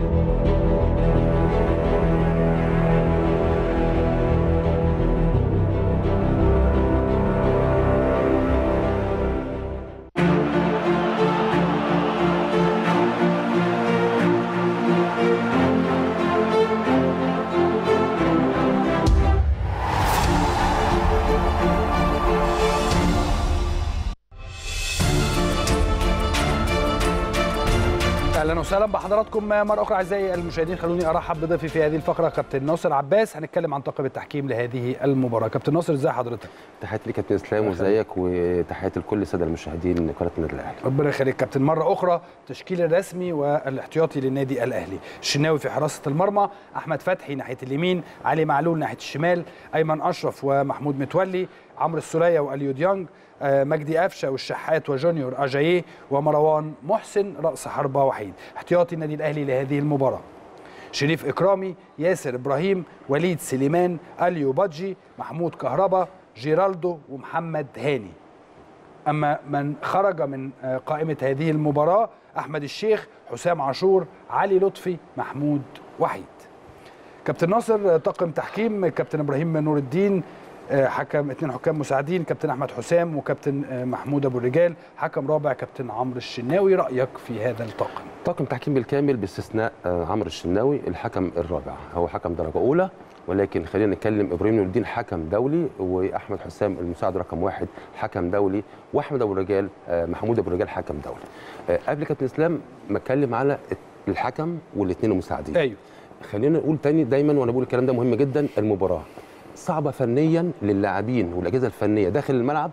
اهلا وسهلا بحضراتكم مره اخرى اعزائي المشاهدين خلوني ارحب بضيفي في هذه الفقره كابتن ناصر عباس هنتكلم عن طاقم التحكيم لهذه المباراه كابتن ناصر ازي حضرتك تحياتي ليك كابتن اسلام وازيك وتحياتي لكل الساده المشاهدين قناه النادي الاهلي ربنا يخليك كابتن مره اخرى التشكيل الرسمي والاحتياطي للنادي الاهلي الشناوي في حراسه المرمى احمد فتحي ناحيه اليمين علي معلول ناحيه الشمال ايمن اشرف ومحمود متولي عمرو السوليه واليو ديانج آه، مجدي قفشه والشحات وجونيور اجاييه ومروان محسن راس حربه وحيد احتياطي النادي الاهلي لهذه المباراه شريف اكرامي ياسر ابراهيم وليد سليمان اليو بادجي محمود كهربا جيرالدو ومحمد هاني اما من خرج من آه، قائمه هذه المباراه احمد الشيخ حسام عاشور علي لطفي محمود وحيد كابتن ناصر آه، طاقم تحكيم كابتن ابراهيم نور الدين آه، حكم اثنين حكام مساعدين كابتن احمد حسام وكابتن آه، محمود ابو الرجال حكم رابع كابتن عمرو الشناوي رايك في هذا الطاقم طاقم تحكيم بالكامل باستثناء آه، عمرو الشناوي الحكم الرابع هو حكم درجه اولى ولكن خلينا نتكلم ابراهيم نور الدين حكم دولي واحمد حسام المساعد رقم واحد حكم دولي واحمد ابو الرجال آه، محمود ابو الرجال حكم دولي آه، قبل كابتن اسلام ما اتكلم على الحكم والاثنين المساعدين ايوه خلينا نقول تاني دايما وانا بقول الكلام ده مهم جدا المباراه صعبه فنيا للاعبين والاجهزه الفنيه داخل الملعب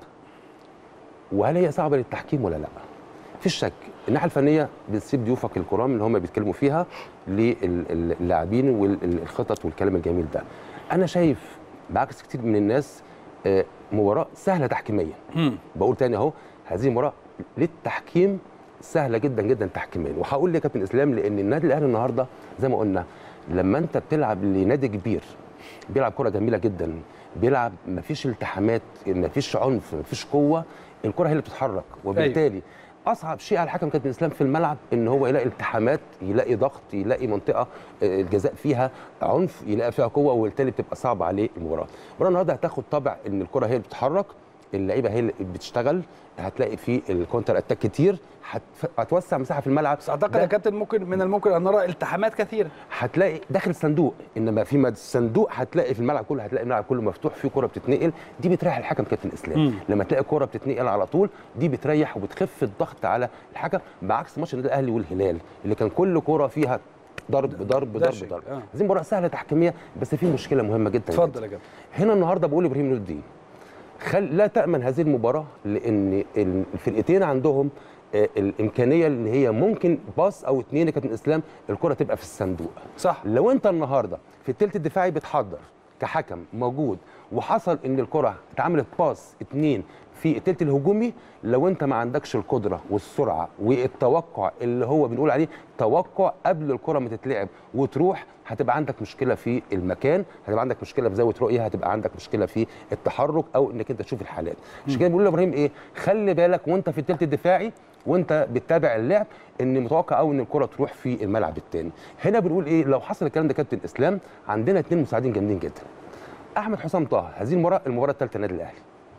وهل هي صعبه للتحكيم ولا لا؟ مفيش شك الناحيه الفنيه بتسيب ضيوفك الكرام اللي هم بيتكلموا فيها للاعبين والخطط والكلام الجميل ده. انا شايف بعكس كتير من الناس آه، مباراه سهله تحكيميا. مم. بقول تاني اهو هذه مباراه للتحكيم سهله جدا جدا تحكيميا وهقول ليه يا كابتن اسلام لان النادي الاهلي النهارده زي ما قلنا لما انت بتلعب لنادي كبير بيلعب كره جميله جدا بيلعب مفيش التحامات مفيش عنف مفيش قوه الكره هي اللي بتتحرك وبالتالي اصعب شيء على الحكم كابتن اسلام في الملعب ان هو يلاقي التحامات يلاقي ضغط يلاقي منطقه آه، الجزاء فيها عنف يلاقي فيها قوه وبالتالي بتبقى صعبه عليه المباراه المباراه النهارده هتاخد طابع ان الكره هي اللي بتتحرك اللعيبه هي اللي بتشتغل هتلاقي في الكونتر اتاك كتير هتف- هتوسع مساحه في الملعب بس اعتقد ده يا كابتن ممكن من الممكن ان نرى التحامات كثيره هتلاقي داخل الصندوق انما في مد- الصندوق هتلاقي في الملعب كله هتلاقي الملعب كله مفتوح فيه كره بتتنقل دي بتريح الحكم كابتن اسلام مم. لما تلاقي كره بتتنقل على طول دي بتريح وبتخف الضغط على الحكم بعكس ماتش النادي الاهلي والهلال اللي كان كل كره فيها ضرب ضرب ضرب دشك، ضرب آه. دي مباراه سهله تحكيميه بس في مشكله مهمه جدا اتفضل جدا. يا كابتن هنا النهارده بقول ابراهيم نور الدين خل لا تامن هذه المباراه لان الفرقتين عندهم آه، الامكانيه اللي هي ممكن باص او اتنين يا كابتن اسلام الكره تبقى في الصندوق صح لو انت النهارده في الثلث الدفاعي بتحضر كحكم موجود وحصل ان الكره اتعملت باص اتنين في الثلث الهجومي لو انت ما عندكش القدره والسرعه والتوقع اللي هو بنقول عليه توقع قبل الكره ما تتلعب وتروح هتبقى عندك مشكله في المكان هتبقى عندك مشكله في زاويه رؤيه هتبقى عندك مشكله في التحرك او انك انت تشوف الحالات عشان كده بيقول لابراهيم ايه خلي بالك وانت في الثلث الدفاعي وانت بتتابع اللعب ان متوقع قوي ان الكره تروح في الملعب الثاني هنا بنقول ايه لو حصل الكلام ده كابتن اسلام عندنا اثنين مساعدين جامدين جدا احمد حسام طه هذه المباراه المباراه الثالثه النادي الاهلي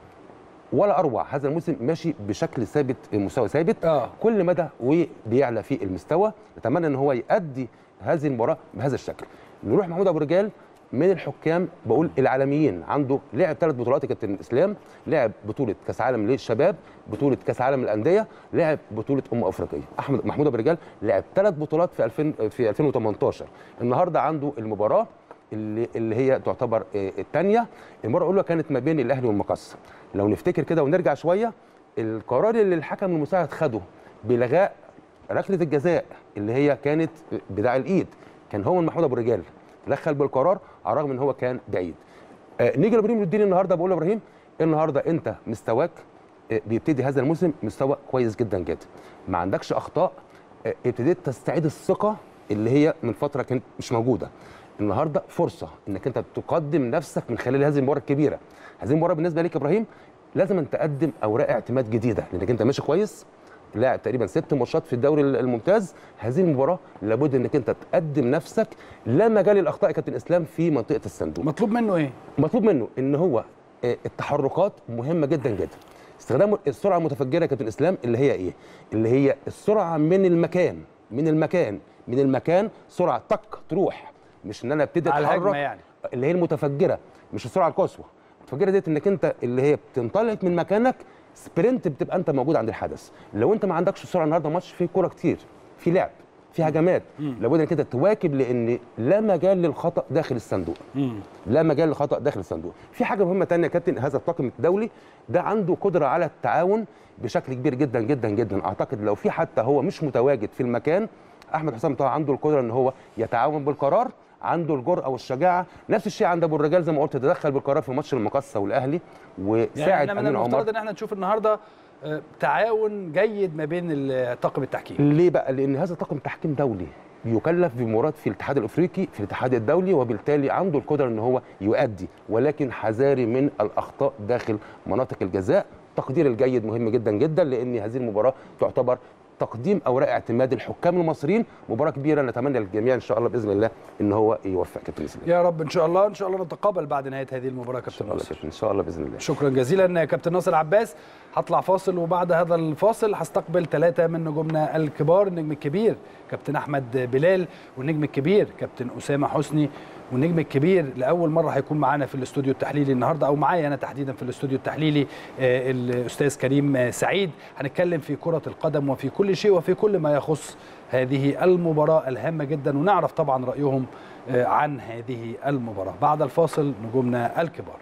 ولا اروع هذا الموسم ماشي بشكل ثابت مستوى ثابت اه كل مدى وبيعلى في المستوى نتمنى ان هو يؤدي هذه المباراه بهذا الشكل نروح محمود ابو رجال من الحكام بقول العالميين عنده لعب ثلاث بطولات يا كابتن اسلام لعب بطوله كاس عالم للشباب بطوله كاس عالم الانديه لعب بطوله امم افريقيه احمد محمود ابو رجال لعب ثلاث بطولات في 2000 في 2018 النهارده عنده المباراه اللي اللي هي تعتبر الثانيه المباراه الاولى كانت ما بين الاهلي والمقص لو نفتكر كده ونرجع شويه القرار اللي الحكم المساعد خده بلغاء ركله الجزاء اللي هي كانت بداع الايد كان هو محمود ابو رجال دخل بالقرار على الرغم ان هو كان بعيد آه نيجي لابراهيم الدين النهارده بقول لابراهيم النهارده انت مستواك آه بيبتدي هذا الموسم مستوى كويس جدا جدا ما عندكش اخطاء آه ابتديت تستعيد الثقه اللي هي من فتره كانت مش موجوده النهارده فرصه انك انت تقدم نفسك من خلال هذه المباراه الكبيره هذه المباراه بالنسبه ليك يا ابراهيم لازم أن تقدم اوراق اعتماد جديده لانك انت ماشي كويس لاعب تقريبا ست ماتشات في الدوري الممتاز هذه المباراه لابد انك انت تقدم نفسك لا مجال للاخطاء يا كابتن اسلام في منطقه الصندوق مطلوب منه ايه مطلوب منه ان هو آه، التحركات مهمه جدا جدا استخدام السرعه المتفجره يا كابتن اسلام اللي هي ايه اللي هي السرعه من المكان من المكان من المكان سرعه تك تروح مش ان انا ابتدي على الهجمه اتحرك يعني اللي هي المتفجره مش السرعه القصوى المتفجره ديت انك انت اللي هي بتنطلق من مكانك سبرنت بتبقى انت موجود عند الحدث لو انت ما عندكش سرعه النهارده ماتش فيه كوره كتير في لعب في هجمات لابد انك انت تواكب لان لا مجال للخطا داخل الصندوق مم. لا مجال للخطا داخل الصندوق في حاجه مهمه تانية يا كابتن هذا الطاقم الدولي ده عنده قدره على التعاون بشكل كبير جدا جدا جدا اعتقد لو في حتى هو مش متواجد في المكان احمد حسام طه عنده القدره ان هو يتعاون بالقرار عنده الجرأه والشجاعه نفس الشيء عند ابو الرجال زي ما قلت تدخل بالقرار في ماتش المقصه والاهلي يعني وساعد احنا من امين المفترض عمر ان احنا نشوف النهارده آه، تعاون جيد ما بين ال- طاقم التحكيم ليه بقى؟ لأن هذا طاقم تحكيم دولي يكلف بمباراة في الاتحاد الافريقي في الاتحاد الدولي وبالتالي عنده القدره ان هو يؤدي ولكن حذاري من الاخطاء داخل مناطق الجزاء تقدير الجيد مهم جدا جدا لان هذه المباراه تعتبر تقديم اوراق اعتماد الحكام المصريين مباراه كبيره نتمنى للجميع ان شاء الله باذن الله ان هو يوفق كابتن اسلام يا رب ان شاء الله ان شاء الله نتقابل بعد نهايه هذه المباراه ان كابتن شاء الله ناصر كابتن، ان شاء الله باذن الله شكرا جزيلا يا كابتن ناصر عباس هطلع فاصل وبعد هذا الفاصل هستقبل ثلاثة من نجومنا الكبار النجم الكبير كابتن أحمد بلال والنجم الكبير كابتن أسامة حسني والنجم الكبير لأول مرة هيكون معانا في الاستوديو التحليلي النهاردة أو معايا أنا تحديدا في الاستوديو التحليلي آه، الأستاذ كريم آه، سعيد هنتكلم في كرة القدم وفي كل شيء وفي كل ما يخص هذه المباراة الهامة جدا ونعرف طبعا رأيهم آه، عن هذه المباراة بعد الفاصل نجومنا الكبار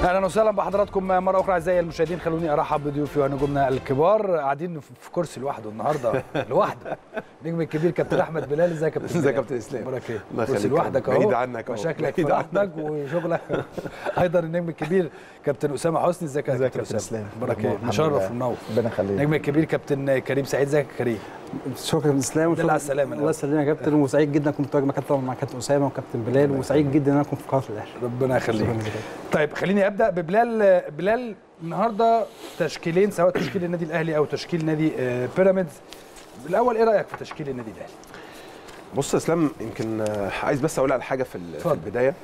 اهلا وسهلا بحضراتكم مره اخرى اعزائي المشاهدين خلوني ارحب بضيوفي ونجومنا الكبار قاعدين في كرسي لوحده النهارده لوحده النجم الكبير كابتن احمد بلال ازيك يا كابتن ازيك يا بلال؟ كابتن اسلام اخبارك ايه؟ الله كرسي يخليك لوحدك يا رب. اهو بعيد عنك اهو. مشاكلك في بعيد عنك. لوحدك وشغلك ايضا النجم الكبير كابتن اسامه حسني ازيك يا ازيك يا كابتن كابتن اسامه؟ اسلام اخبارك ايه؟ الحمد مشرف لله. ومنور ربنا يخليك النجم الكبير كابتن كريم سعيد ازيك يا كريم؟ شكرا يا كابتن اسلام الحمد لله على السلامة. الله يسلمك يا كابتن وسعيد جدا كنت متواجد معاك طبعا مع كابتن اسامه وكابتن بلال وسعيد جدا ان انا كنت في قناه الاهلي ربنا يخليك شكراً جداً. طيب خليني ابدا ببلال بلال النهارده تشكيلين سواء تشكيل النادي الاهلي او تشكيل نادي آه، بيراميدز الاول ايه رايك في تشكيل النادي الاهلي بص يا اسلام يمكن آه، عايز بس اقول على حاجه في, ال- في اتفضل. البدايه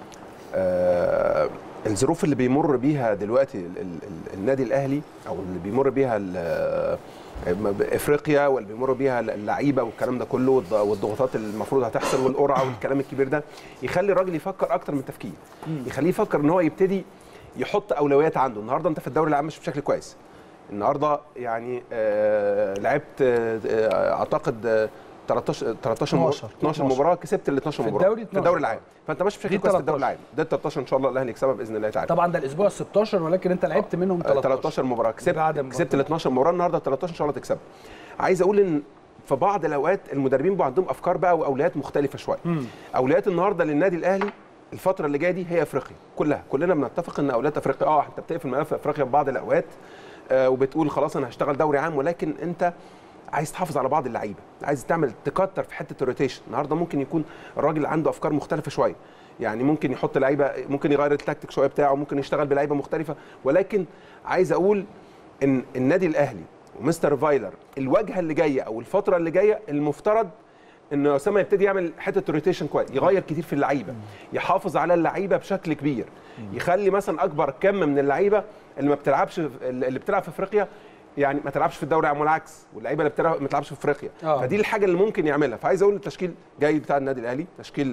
آه الظروف اللي بيمر بيها دلوقتي ال ال ال النادي الاهلي او اللي بيمر بيها ال- آه، افريقيا واللي بيمر بيها اللعيبه والكلام ده كله والض- والضغوطات اللي المفروض هتحصل والقرعه والكلام الكبير ده يخلي الراجل يفكر اكتر من تفكير يخليه يفكر ان هو يبتدي يحط اولويات عنده النهارده انت في الدوري العام مش بشكل كويس النهارده يعني آه لعبت آه اعتقد آه 13 13 مباراة- 12 12 مباراه كسبت ال 12 في مباراه الدوري في 12. الدوري العام فانت ماشي دي بشكل كويس في الدوري 13. العام ده 13 ان شاء الله الاهلي يكسبها باذن الله تعالى طبعا ده الاسبوع ال 16 ولكن انت لعبت منهم 13 13 مباراه كسبت بعد مباراة. كسبت ال 12 مباراه النهارده 13 ان شاء الله تكسبها عايز اقول ان في بعض الاوقات المدربين بيبقى عندهم افكار بقى واولويات مختلفه شويه اولويات النهارده للنادي الاهلي الفتره اللي جايه دي هي افريقيا كلها كلنا بنتفق ان اولويات افريقيا اه انت بتقفل ملف افريقيا في بعض الاوقات آه وبتقول خلاص انا هشتغل دوري عام ولكن انت عايز تحافظ على بعض اللعيبه عايز تعمل تكتر في حته الروتيشن النهارده ممكن يكون الراجل عنده افكار مختلفه شويه يعني ممكن يحط لعيبه ممكن يغير التكتيك شويه بتاعه ممكن يشتغل بلعيبه مختلفه ولكن عايز اقول ان النادي الاهلي ومستر فايلر الواجهه اللي جايه او الفتره اللي جايه المفترض ان اسامه يبتدي يعمل حته الروتيشن كويس يغير كتير في اللعيبه يحافظ على اللعيبه بشكل كبير يخلي مثلا اكبر كم من اللعيبه اللي ما بتلعبش اللي بتلعب في افريقيا يعني ما تلعبش في الدوري العام والعكس واللعيبه اللي بتلعب ما تلعبش في افريقيا آه. فدي الحاجه اللي ممكن يعملها فعايز اقول التشكيل جيد بتاع النادي الاهلي تشكيل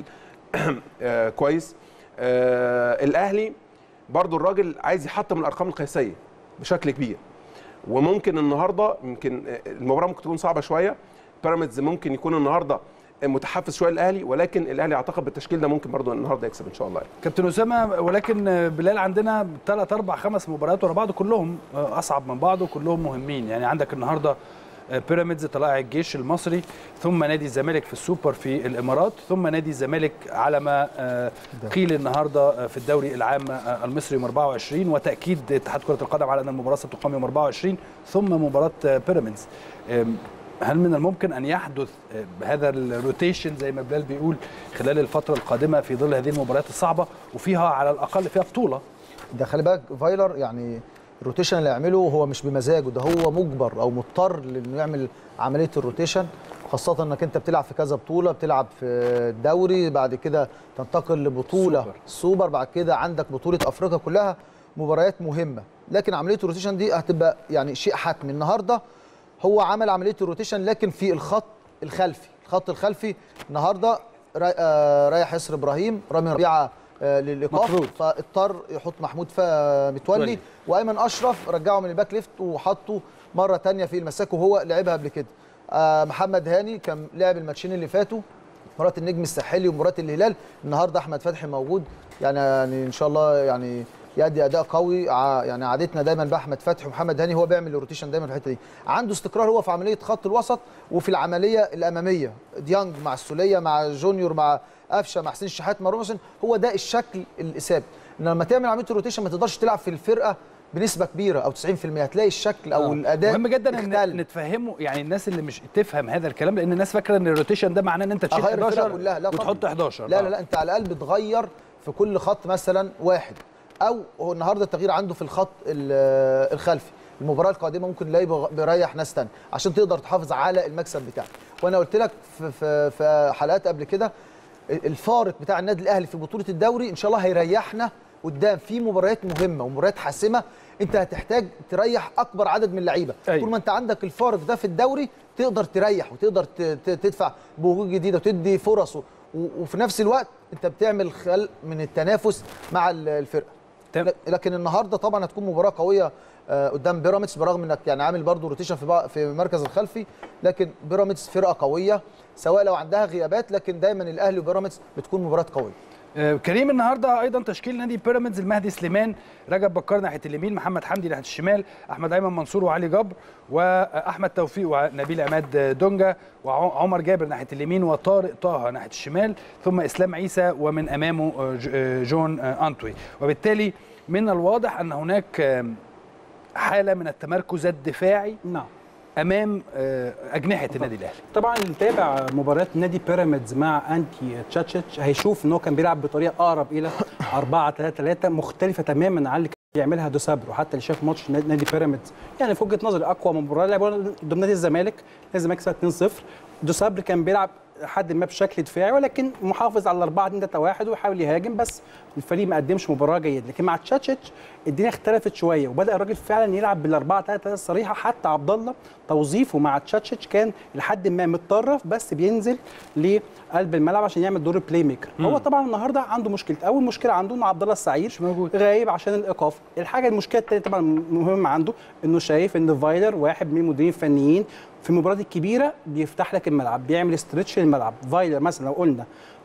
آه كويس آه الاهلي برضو الراجل عايز يحطم الارقام القياسيه بشكل كبير وممكن النهارده يمكن المباراه ممكن تكون صعبه شويه بيراميدز ممكن يكون النهارده متحفز شويه الاهلي ولكن الاهلي اعتقد بالتشكيل ده ممكن برضه النهارده يكسب ان شاء الله كابتن اسامه ولكن بلال عندنا ثلاث اربع خمس مباريات ورا بعض كلهم اصعب من بعض وكلهم مهمين يعني عندك النهارده بيراميدز طلائع الجيش المصري ثم نادي الزمالك في السوبر في الامارات ثم نادي الزمالك على ما آه، قيل النهارده في الدوري العام آه، المصري يوم 24 وتاكيد اتحاد كره القدم على ان المباراه ستقام يوم 24 ثم مباراه آه، بيراميدز آم، هل من الممكن ان يحدث آه، هذا الروتيشن زي ما بلال بيقول خلال الفتره القادمه في ظل هذه المباريات الصعبه وفيها على الاقل فيها بطوله ده خلي بالك فايلر يعني الروتيشن اللي يعمله هو مش بمزاجه ده هو مجبر او مضطر لانه يعمل عمليه الروتيشن خاصة انك انت بتلعب في كذا بطولة بتلعب في الدوري بعد كده تنتقل لبطولة سوبر. السوبر بعد كده عندك بطولة افريقيا كلها مباريات مهمة لكن عملية الروتيشن دي هتبقى يعني شيء حتمي النهارده هو عمل عملية الروتيشن لكن في الخط الخلفي الخط الخلفي النهارده را- آه، رايح ياسر ابراهيم رامي ربيعه آه، للايقاف مطرود. فاضطر يحط محمود فا- متولي متولي. وايمن اشرف رجعه من الباك ليفت وحطه مره تانية في المساك وهو لعبها قبل كده آه، محمد هاني كان لعب الماتشين اللي فاتوا مباراه النجم الساحلي ومباراه الهلال النهارده احمد فتحي موجود يعني يعني ان شاء الله يعني يأدي اداء قوي ع- يعني عادتنا دايما باحمد فتحي ومحمد هاني هو بيعمل الروتيشن دايما في الحته دي عنده استقرار هو في عمليه خط الوسط وفي العمليه الاماميه ديانج مع السوليه مع جونيور مع قفشه مع حسين الشحات مع روسن هو ده الشكل الثابت ان لما تعمل عمليه الروتيشن ما تقدرش تلعب في الفرقه بنسبه كبيره او 90% هتلاقي الشكل او آه. الاداء مهم جدا اختل. ان نتفهمه يعني الناس اللي مش تفهم هذا الكلام لان الناس فاكره ان الروتيشن ده معناه ان انت تشيل أغير الفرقة 11 كلها. لا طبعاً. وتحط 11 لا لا لا انت على الاقل بتغير في كل خط مثلا واحد او هو النهارده التغيير عنده في الخط ال- الخلفي المباراه القادمه ممكن نلاقيه بغ- بيريح ناس تاني عشان تقدر تحافظ على المكسب بتاعك وانا قلت لك في, في, في حلقات قبل كده الفارق بتاع النادي الاهلي في بطوله الدوري ان شاء الله هيريحنا قدام في مباريات مهمه ومباريات حاسمه انت هتحتاج تريح اكبر عدد من اللعيبه أيوة. طول ما انت عندك الفارق ده في الدوري تقدر تريح وتقدر ت- ت- تدفع بوجود جديده وتدي فرص و- و- وفي نفس الوقت انت بتعمل خلق من التنافس مع ال- الفرقه تمام. لك- لكن النهارده طبعا هتكون مباراه قويه آه، قدام بيراميدز برغم انك يعني عامل برضو روتيشن في بع- في المركز الخلفي لكن بيراميدز فرقه قويه سواء لو عندها غيابات لكن دايما الاهلي وبيراميدز بتكون مباراه قويه آه، كريم النهارده ايضا تشكيل نادي بيراميدز المهدي سليمان رجب بكار ناحيه اليمين محمد حمدي ناحيه الشمال احمد ايمن منصور وعلي جبر واحمد توفيق ونبيل عماد دونجا وعمر جابر ناحيه اليمين وطارق طه ناحيه الشمال ثم اسلام عيسى ومن امامه آه، ج- آه، جون آه، انتوي وبالتالي من الواضح ان هناك آم، حاله من التمركز الدفاعي نعم امام آه، اجنحه النادي الاهلي طبعا اللي متابع مباريات نادي بيراميدز مع انتي تشاتشيتش هيشوف ان هو كان بيلعب بطريقه اقرب الى 4 3 3 مختلفه تماما عن اللي كان بيعملها دوسابر وحتى اللي شاف ماتش نادي نادي بيراميدز يعني في وجهه نظري اقوى مباراه لعبوها قدام نادي الزمالك نادي الزمالك كسب 2-0 دوسابر كان بيلعب لحد ما بشكل دفاعي ولكن محافظ على 4 2 3 1 ويحاول يهاجم بس الفريق ما قدمش مباراه جيده لكن مع تشاتشيتش الدنيا اختلفت شويه وبدا الراجل فعلا يلعب بال 4 3 3 الصريحه حتى عبد الله توظيفه مع تشاتشيتش كان لحد ما متطرف بس بينزل لقلب الملعب عشان يعمل دور البلاي ميكر هو طبعا النهارده عنده مشكله اول مشكله عنده انه عبد الله السعيد مش موجود غايب عشان الايقاف الحاجه المشكله الثانيه طبعا مهمه عنده انه شايف ان فايلر واحد من المديرين الفنيين في المباريات الكبيره بيفتح لك الملعب بيعمل استرتش للملعب فايلر مثلا لو قلنا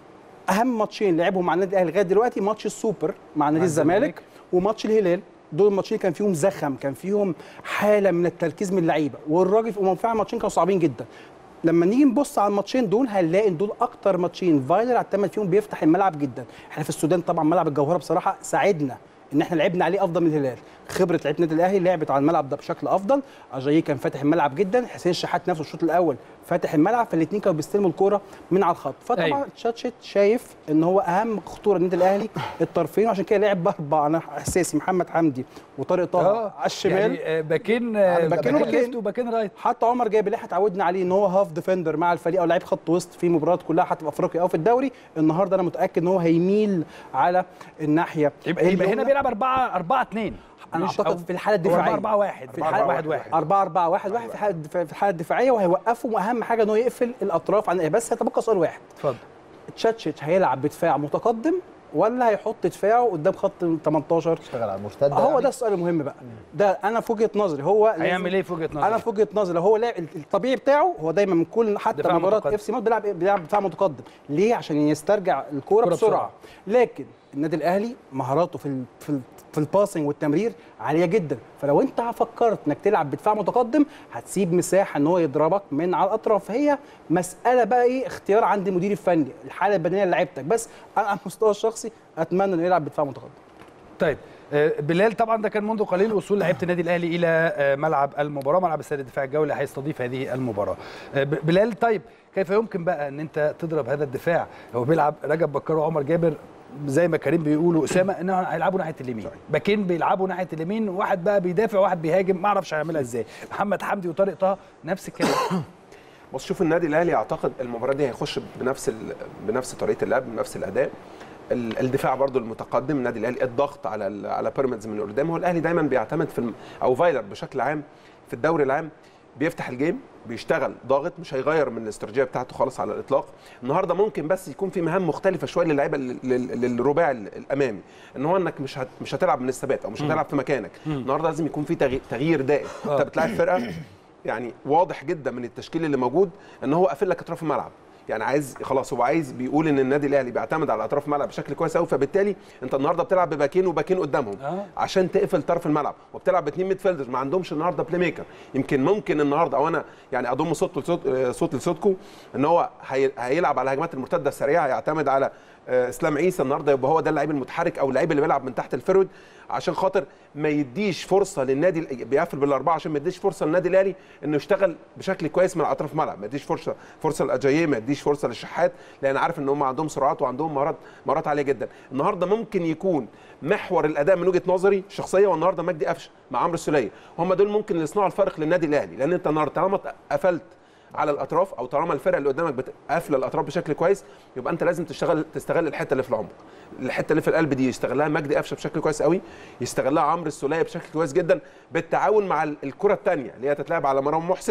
اهم ماتشين لعبهم مع النادي الاهلي لغايه دلوقتي ماتش السوبر مع نادي الزمالك وماتش الهلال دول الماتشين كان فيهم زخم كان فيهم حاله من التركيز من اللعيبه والراجل وهم فعلا ماتشين كانوا صعبين جدا لما نيجي نبص على الماتشين دول هنلاقي ان دول اكتر ماتشين فايلر اعتمد فيهم بيفتح الملعب جدا احنا في السودان طبعا ملعب الجوهره بصراحه ساعدنا ان احنا لعبنا عليه افضل من الهلال خبره لعيبه النادي الاهلي لعبت على الملعب ده بشكل افضل اجاييه كان فاتح الملعب جدا حسين الشحات نفسه الشوط الاول فاتح الملعب فالاثنين كانوا بيستلموا الكوره من على الخط فطبعا أيوة. أيوة. تشاتشيت شايف ان هو اهم خطوره النادي الاهلي الطرفين وعشان كده لعب باربعه انا احساسي محمد حمدي وطارق طه على الشمال يعني آه، باكين آه، باكين باكين وباكين. ليفت وباكين رايت حتى عمر جاب اللي احنا اتعودنا عليه ان هو هاف ديفندر مع الفريق او لعيب خط وسط في مباريات كلها حتى في افريقيا او في الدوري النهارده انا متاكد ان هو هيميل على الناحيه يبقى يبقى هنا اليمنى. بيلعب 4 4 2 انا اعتقد في الحاله الدفاعيه 4 1 في الحاله 1 1 4 4 1 1 في الحاله الدفاع- في الحاله الدفاعيه وهيوقفوا واهم حاجه ان هو يقفل الاطراف عن بس هيتبقى سؤال واحد اتفضل تشاتشيتش هيلعب بدفاع متقدم ولا هيحط دفاعه قدام خط 18 اشتغل على المرتده هو يعني. ده السؤال المهم بقى ده انا في وجهه نظري هو لازم- هيعمل ايه في وجهه نظرك انا في وجهه نظري لو هو لاعب الطبيعي بتاعه هو دايما من كل حتى دفاع مباراه متقدم. اف سي مات بيلعب بيلعب دفاع متقدم ليه عشان يسترجع الكوره الكرة بسرعه. بسرعة. لكن النادي الاهلي مهاراته في ال في ال في الباسنج والتمرير عاليه جدا فلو انت فكرت انك تلعب بدفاع متقدم هتسيب مساحه ان هو يضربك من على الاطراف هي مساله بقى ايه اختيار عند المدير الفني الحاله البدنيه لعيبتك بس انا على المستوى الشخصي اتمنى انه يلعب بدفاع متقدم طيب آه، بلال طبعا ده كان منذ قليل وصول لعيبه النادي الاهلي الى آه، ملعب المباراه ملعب استاد الدفاع الجوي اللي هيستضيف هذه المباراه آه، ب- بلال طيب كيف يمكن بقى ان انت تضرب هذا الدفاع هو بيلعب رجب بكار وعمر جابر زي ما كريم بيقولوا اسامه انه هيلعبوا ناحيه اليمين باكين بيلعبوا ناحيه اليمين واحد بقى بيدافع واحد بيهاجم ما اعرفش هيعملها ازاي محمد حمدي وطارق طه نفس الكلام بص شوف النادي الاهلي اعتقد المباراه دي هيخش بنفس ال... بنفس طريقه اللعب بنفس الاداء ال- الدفاع برضو المتقدم النادي الاهلي الضغط على ال... على بيراميدز من قدام هو الاهلي دايما بيعتمد في الم... او فايلر بشكل عام في الدوري العام بيفتح الجيم بيشتغل ضاغط مش هيغير من الاستراتيجيه بتاعته خالص على الاطلاق النهارده ممكن بس يكون في مهام مختلفه شويه للعيبه لل- لل- للرباعي ال- الامامي ان هو انك مش هت... مش هتلعب من الثبات او مش هتلعب في مكانك النهارده لازم يكون في تغي... تغيير دائم انت بتلعب فرقه يعني واضح جدا من التشكيل اللي موجود ان هو قافل لك اطراف الملعب يعني عايز خلاص هو عايز بيقول ان النادي الاهلي بيعتمد على اطراف الملعب بشكل كويس قوي فبالتالي انت النهارده بتلعب بباكين وباكين قدامهم آه. عشان تقفل طرف الملعب وبتلعب باثنين ميد فيلدرز ما عندهمش النهارده بلاي ميكر يمكن ممكن النهارده او انا يعني اضم صوت لصوت آه، صوت لصوتكم ان هو هي- هيلعب على الهجمات المرتده السريعه هيعتمد على آه، اسلام عيسى النهارده يبقى هو ده اللعيب المتحرك او اللعيب اللي بيلعب من تحت الفرود عشان خاطر ما يديش فرصه للنادي بيقفل بالاربعه عشان ما يديش فرصه للنادي الاهلي انه يشتغل بشكل كويس من اطراف الملعب ما يديش فرصه فرصه لاجاييه ما يديش فرصه للشحات لان عارف ان هم عندهم سرعات وعندهم مهارات مهارات عاليه جدا النهارده ممكن يكون محور الاداء من وجهه نظري الشخصيه والنهارده مجدي قفشه مع عمرو السوليه هم دول ممكن اللي يصنعوا الفرق للنادي الاهلي لان انت النهارده طالما قفلت على الاطراف او طالما الفرقه اللي قدامك بت- قافله الاطراف بشكل كويس يبقى انت لازم تشتغل تستغل الحته اللي في العمق الحته اللي في القلب دي يستغلها مجدي قفشه بشكل كويس قوي يستغلها عمرو السوليه بشكل كويس جدا بالتعاون مع ال- الكره الثانيه اللي هي تتلعب على مرام محسن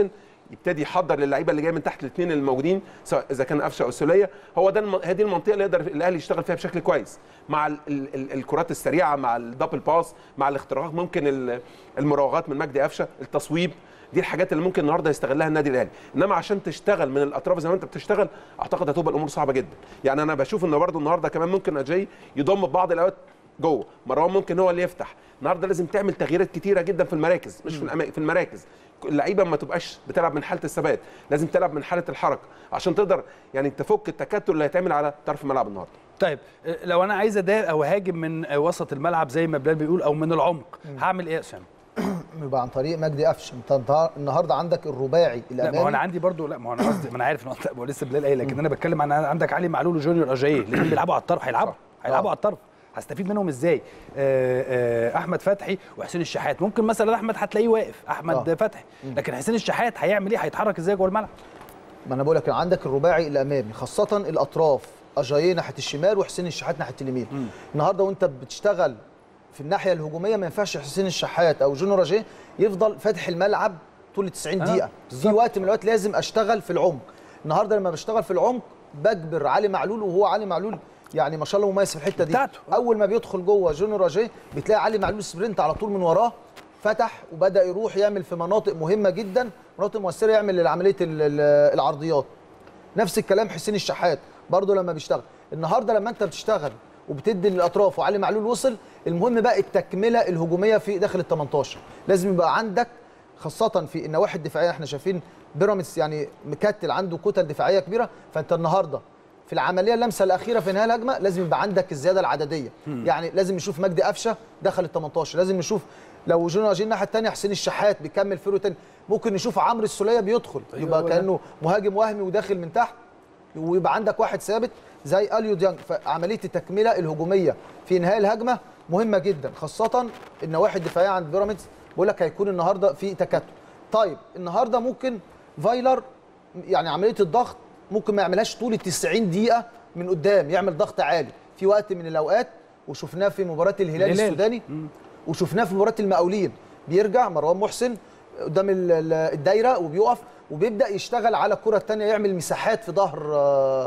يبتدي يحضر للعيبه اللي جايه من تحت الاثنين الموجودين سواء اذا كان قفشه او السوليه هو ده الم... هذه المنطقه اللي يقدر الاهلي يشتغل فيها بشكل كويس مع ال... ال... ال... الكرات السريعه مع الدبل باس مع الاختراقات ممكن ال... المراوغات من مجدي قفشه التصويب دي الحاجات اللي ممكن النهارده يستغلها النادي الاهلي انما عشان تشتغل من الاطراف زي ما انت بتشتغل اعتقد هتبقى الامور صعبه جدا يعني انا بشوف ان برضه النهارده كمان ممكن اجاي يضم في بعض الاوقات جوه مروان ممكن هو اللي يفتح النهارده لازم تعمل تغييرات كتيره جدا في المراكز مش في الأما... في المراكز اللعيبه ما تبقاش بتلعب من حاله الثبات لازم تلعب من حاله الحركه عشان تقدر يعني تفك التكتل اللي هيتعمل على طرف الملعب النهارده طيب آه، لو انا عايز ادار او هاجم من آه، وسط الملعب زي ما بلال بيقول او من العمق هعمل ايه يا اسامه؟ يبقى عن طريق مجدي قفشه انت النهار- النهارده عندك الرباعي لا ما هو انا الامامي عندي برضو لا ما هو انا قصدي ما انا عارف ان هو لسه بلال قايل لكن انا بتكلم عن عندك علي معلول وجونيور اجاييه الاثنين بيلعبوا على الطرف هيلعبوا هيلعبوا على الطرف هستفيد منهم ازاي؟ آه آه احمد فتحي وحسين الشحات ممكن مثلا احمد هتلاقيه واقف احمد آه. فتحي لكن حسين الشحات هيعمل ايه؟ هيتحرك ازاي جوه الملعب؟ ما انا بقول لك عندك الرباعي الامامي خاصه الاطراف اجاييه ناحيه الشمال وحسين الشحات ناحيه اليمين النهارده وانت بتشتغل في الناحيه الهجوميه ما ينفعش حسين الشحات او جونو راجيه يفضل فاتح الملعب طول 90 آه، دقيقه في وقت من الاوقات لازم اشتغل في العمق النهارده لما بشتغل في العمق بجبر علي معلول وهو علي معلول يعني ما شاء الله مميز في الحته دي بتاعته. اول ما بيدخل جوه جونو راجيه بتلاقي علي معلول سبرنت على طول من وراه فتح وبدا يروح يعمل في مناطق مهمه جدا مناطق مؤثره يعمل عمليه ال- ال- العرضيات نفس الكلام حسين الشحات برضه لما بيشتغل النهارده لما انت بتشتغل وبتدي للاطراف وعلي معلول وصل المهم بقى التكمله الهجوميه في داخل ال 18 لازم يبقى عندك خاصه في النواحي الدفاعيه احنا شايفين بيراميدز يعني مكتل عنده كتل دفاعيه كبيره فانت النهارده في العمليه اللمسه الاخيره في نهايه الهجمه لازم يبقى عندك الزياده العدديه يعني لازم نشوف مجدي قفشه دخل ال 18 لازم نشوف لو جون راجين الناحيه الثانيه حسين الشحات بيكمل فيرو تاني ممكن نشوف عمرو السوليه بيدخل أيوة يبقى هو ده. كانه مهاجم وهمي وداخل من تحت ويبقى عندك واحد ثابت زي اليو ديانج فعمليه التكمله الهجوميه في انهاء الهجمه مهمه جدا خاصه النواحي الدفاعيه عند بيراميدز بقول لك هيكون النهارده في تكتل طيب النهارده ممكن فايلر يعني عمليه الضغط ممكن ما يعملهاش طول ال 90 دقيقه من قدام يعمل ضغط عالي في وقت من الاوقات وشفناه في مباراه الهلال الهلال. السوداني وشفناه في مباراه المقاولين بيرجع مروان محسن قدام ال- ال- الدايره وبيقف وبيبدا يشتغل على الكره الثانيه يعمل مساحات في ظهر آه،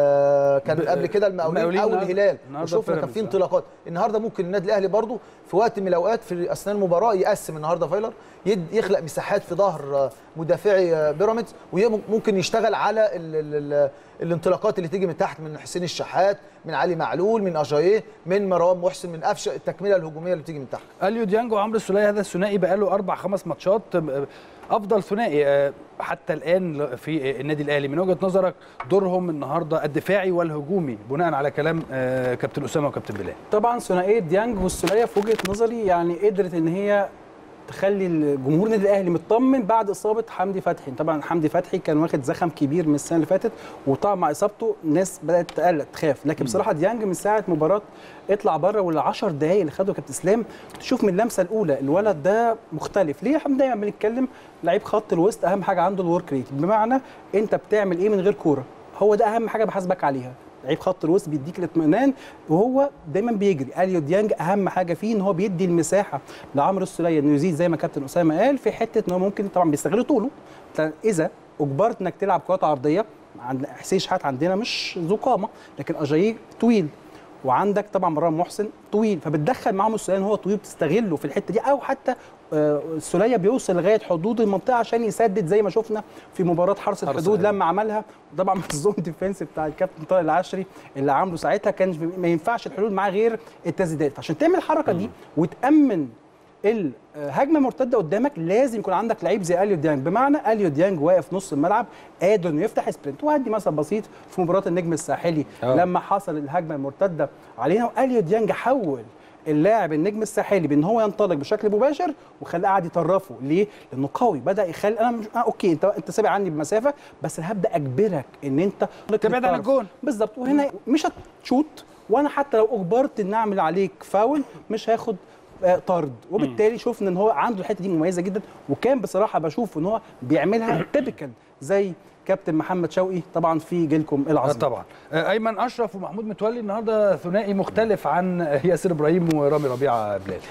آه، كان ب- قبل كده المقاولين المقاولين او النهاردة- الهلال النهاردة وشفنا كان في بيراميدز، آه. انطلاقات النهارده ممكن النادي الاهلي برضو في وقت من الاوقات في اثناء المباراه يقسم النهارده فايلر يد يخلق مساحات في ظهر آه، مدافعي آه، بيراميدز وممكن يشتغل على ال ال ال الانطلاقات اللي تيجي من تحت من حسين الشحات من علي معلول من اجاييه من مروان محسن من قفشه التكمله الهجوميه اللي بتيجي من تحت اليو ديانج وعمرو السوليه هذا الثنائي بقى له اربع خمس ماتشات آه، افضل ثنائي آه، حتى الان في النادي الاهلي من وجهه نظرك دورهم النهارده الدفاعي والهجومي بناء على كلام آه، كابتن اسامه وكابتن بلال طبعا ثنائيه ديانج والسوليه في وجهه نظري يعني قدرت ان هي تخلي الجمهور النادي الاهلي مطمن بعد اصابه حمدي فتحي طبعا حمدي فتحي كان واخد زخم كبير من السنه اللي فاتت وطبعا مع اصابته الناس بدات تقلق تخاف لكن بصراحه ديانج من ساعه مباراه اطلع بره وال 10 دقائق اللي خده كابتن اسلام تشوف من اللمسه الاولى الولد ده مختلف ليه احنا دايما بنتكلم لعيب خط الوسط اهم حاجه عنده الورك ريت بمعنى انت بتعمل ايه من غير كوره هو ده اهم حاجه بحاسبك عليها لعيب خط الوسط بيديك الاطمئنان وهو دايما بيجري اليو ديانج اهم حاجه فيه ان هو بيدي المساحه لعمرو السوليه انه يزيد زي ما كابتن اسامه قال في حته ان هو ممكن طبعا بيستغل طوله أنت اذا اجبرت انك تلعب كرات عرضيه عند حسين شحات عندنا مش ذو قامه لكن اجاييه طويل وعندك طبعا مروان محسن طويل فبتدخل معاهم السوليه ان هو طويل بتستغله في الحته دي او حتى آه، السوليه بيوصل لغايه حدود المنطقه عشان يسدد زي ما شفنا في مباراه حرس حرس الحدود الحدود. لما عملها طبعا من الزون ديفense بتاع الكابتن طارق العشري اللي عامله ساعتها كان ما ينفعش الحلول معاه غير التسديدات عشان تعمل الحركه دي وتامن الهجمه مرتده قدامك لازم يكون عندك لعيب زي اليو ديانج بمعنى اليو ديانج واقف نص الملعب قادر انه يفتح سبرنت وهدي مثلا بسيط في مباراه النجم الساحلي أوه. لما حصل الهجمه المرتده علينا واليو ديانج حول اللاعب النجم الساحلي بان هو ينطلق بشكل مباشر وخلاه قاعد يطرفه ليه؟ لانه قوي بدا يخلي انا مش آه اوكي انت انت سابق عني بمسافه بس انا هبدا اجبرك ان انت تبعد عن للطرف. الجون. بالظبط وهنا مش هتشوت وانا حتى لو اجبرت ان اعمل عليك فاول مش هاخد آه، طرد وبالتالي شفنا ان هو عنده الحته دي مميزه جدا وكان بصراحه بشوف ان هو بيعملها تيبيكال زي كابتن محمد شوقي طبعا في جيلكم آه العظيم طبعا آه، ايمن اشرف ومحمود متولي النهارده ثنائي مختلف عن ياسر ابراهيم ورامي ربيعه بلال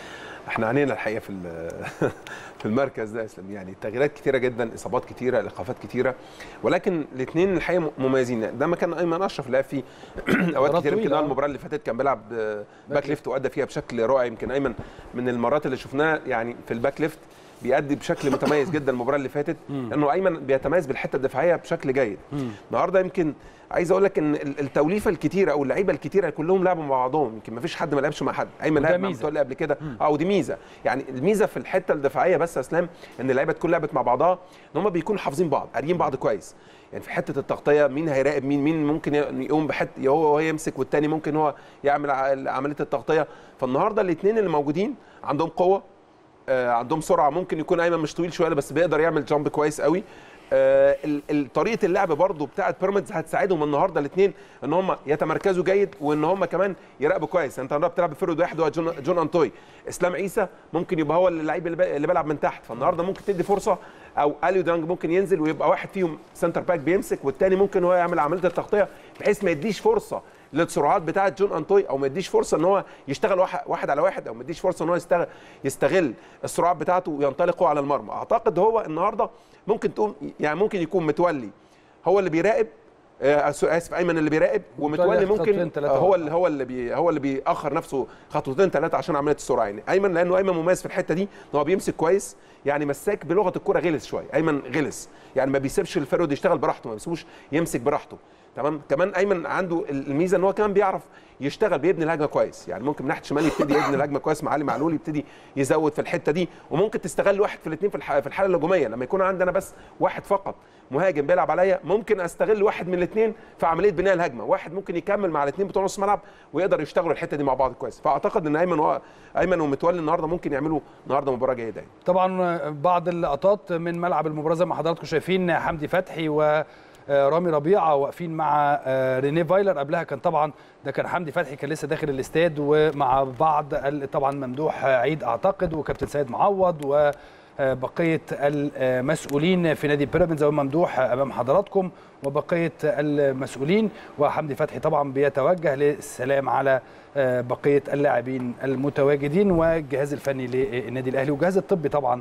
احنا عنينا الحقيقه في ال- في المركز ده يا اسلام يعني تغييرات كتيره جدا اصابات كتيره ايقافات كتيره ولكن الاثنين الحقيقه مميزين ده ما كان ايمن اشرف لعب فيه اوقات مباراة كتير يمكن طويلة. آه المباراه اللي فاتت كان بيلعب آه، باك ليفت وادى فيها بشكل رائع يمكن ايمن من المرات اللي شفناها يعني في الباك ليفت بيأدي بشكل متميز جدا المباراه اللي فاتت انه ايمن بيتميز بالحته الدفاعيه بشكل جيد النهارده يمكن عايز اقول لك ان ال- التوليفه الكتيره او اللعيبه الكتيره كلهم لعبوا مع بعضهم يمكن ما فيش حد ما لعبش مع حد ايمن وده لعب مع ميزة. متولي قبل كده اه ودي ميزه يعني الميزه في الحته الدفاعيه بس يا اسلام ان اللعيبه تكون لعبت مع بعضها ان هم بيكونوا حافظين بعض قاريين بعض كويس يعني في حته التغطيه مين هيراقب مين مين ممكن يقوم بحته هو وهي يمسك والتاني ممكن هو يعمل ع- عمليه التغطيه فالنهارده الاثنين اللي موجودين عندهم قوه آه، عندهم سرعه ممكن يكون ايمن مش طويل شويه بس بيقدر يعمل جامب كويس قوي آه، ال- ال- طريقه اللعب برضو بتاعه بيراميدز هتساعدهم النهارده الاثنين ان هم يتمركزوا جيد وان هم كمان يراقبوا كويس انت النهارده بتلعب بفرد واحد هو جون, جون انتوي اسلام عيسى ممكن يبقى هو اللعيب اللي, بي- اللي بيلعب من تحت فالنهارده ممكن تدي فرصه او اليو دانج ممكن ينزل ويبقى واحد فيهم سنتر باك بيمسك والتاني ممكن هو يعمل عمليه التغطيه بحيث ما يديش فرصه للسرعات بتاعه جون انتوي او ما يديش فرصه ان هو يشتغل واحد, واحد على واحد او ما يديش فرصه ان هو يستغل يستغل السرعات بتاعته وينطلق هو على المرمى اعتقد هو النهارده ممكن تقوم يعني ممكن يكون متولي هو اللي بيراقب آه، اسف ايمن اللي بيراقب ومتولي ياخد ممكن خطوتين تلاتة آه، هو ورا. اللي هو اللي بي هو اللي بيأخر نفسه خطوتين ثلاثه عشان عمليه السرعه يعني ايمن لانه ايمن مميز في الحته دي ان هو بيمسك كويس يعني مساك بلغه الكره غلس شويه ايمن غلس يعني ما بيسيبش الفرود يشتغل براحته ما بيسيبوش يمسك براحته تمام كمان ايمن عنده الميزه ان هو كمان بيعرف يشتغل بيبني الهجمه كويس يعني ممكن من ناحيه شمال يبتدي يبني الهجمه كويس مع علي معلول يبتدي يزود في الحته دي وممكن تستغل واحد في الاثنين في الح- في الحاله الهجوميه لما يكون عندنا بس واحد فقط مهاجم بيلعب عليا ممكن استغل واحد من الاثنين في عمليه بناء الهجمه واحد ممكن يكمل مع الاثنين بتوع نص ملعب ويقدر يشتغلوا الحته دي مع بعض كويس فاعتقد ان ايمن و... ايمن ومتولي النهارده ممكن يعملوا النهارده مباراه جيده يعني. طبعا بعض اللقطات من ملعب المباراه زي ما حضراتكم شايفين حمدي فتحي و آه، رامي ربيعه واقفين مع آه، رينيه فايلر قبلها كان طبعا ده كان حمدي فتحي كان لسه داخل الاستاد ومع بعض ال- طبعا ممدوح عيد اعتقد وكابتن سيد معوض و آه، بقيه المسؤولين في نادي بيراميدز وممدوح امام حضراتكم وبقيه المسؤولين وحمدي فتحي طبعا بيتوجه للسلام على آه، بقيه اللاعبين المتواجدين والجهاز الفني للنادي الاهلي والجهاز الطبي طبعا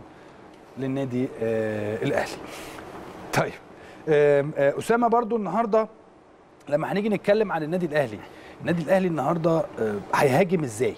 للنادي آه، الاهلي. طيب آم، آه، اسامه برضو النهارده لما هنيجي نتكلم عن النادي الاهلي النادي الاهلي النهارده آه، هيهاجم ازاي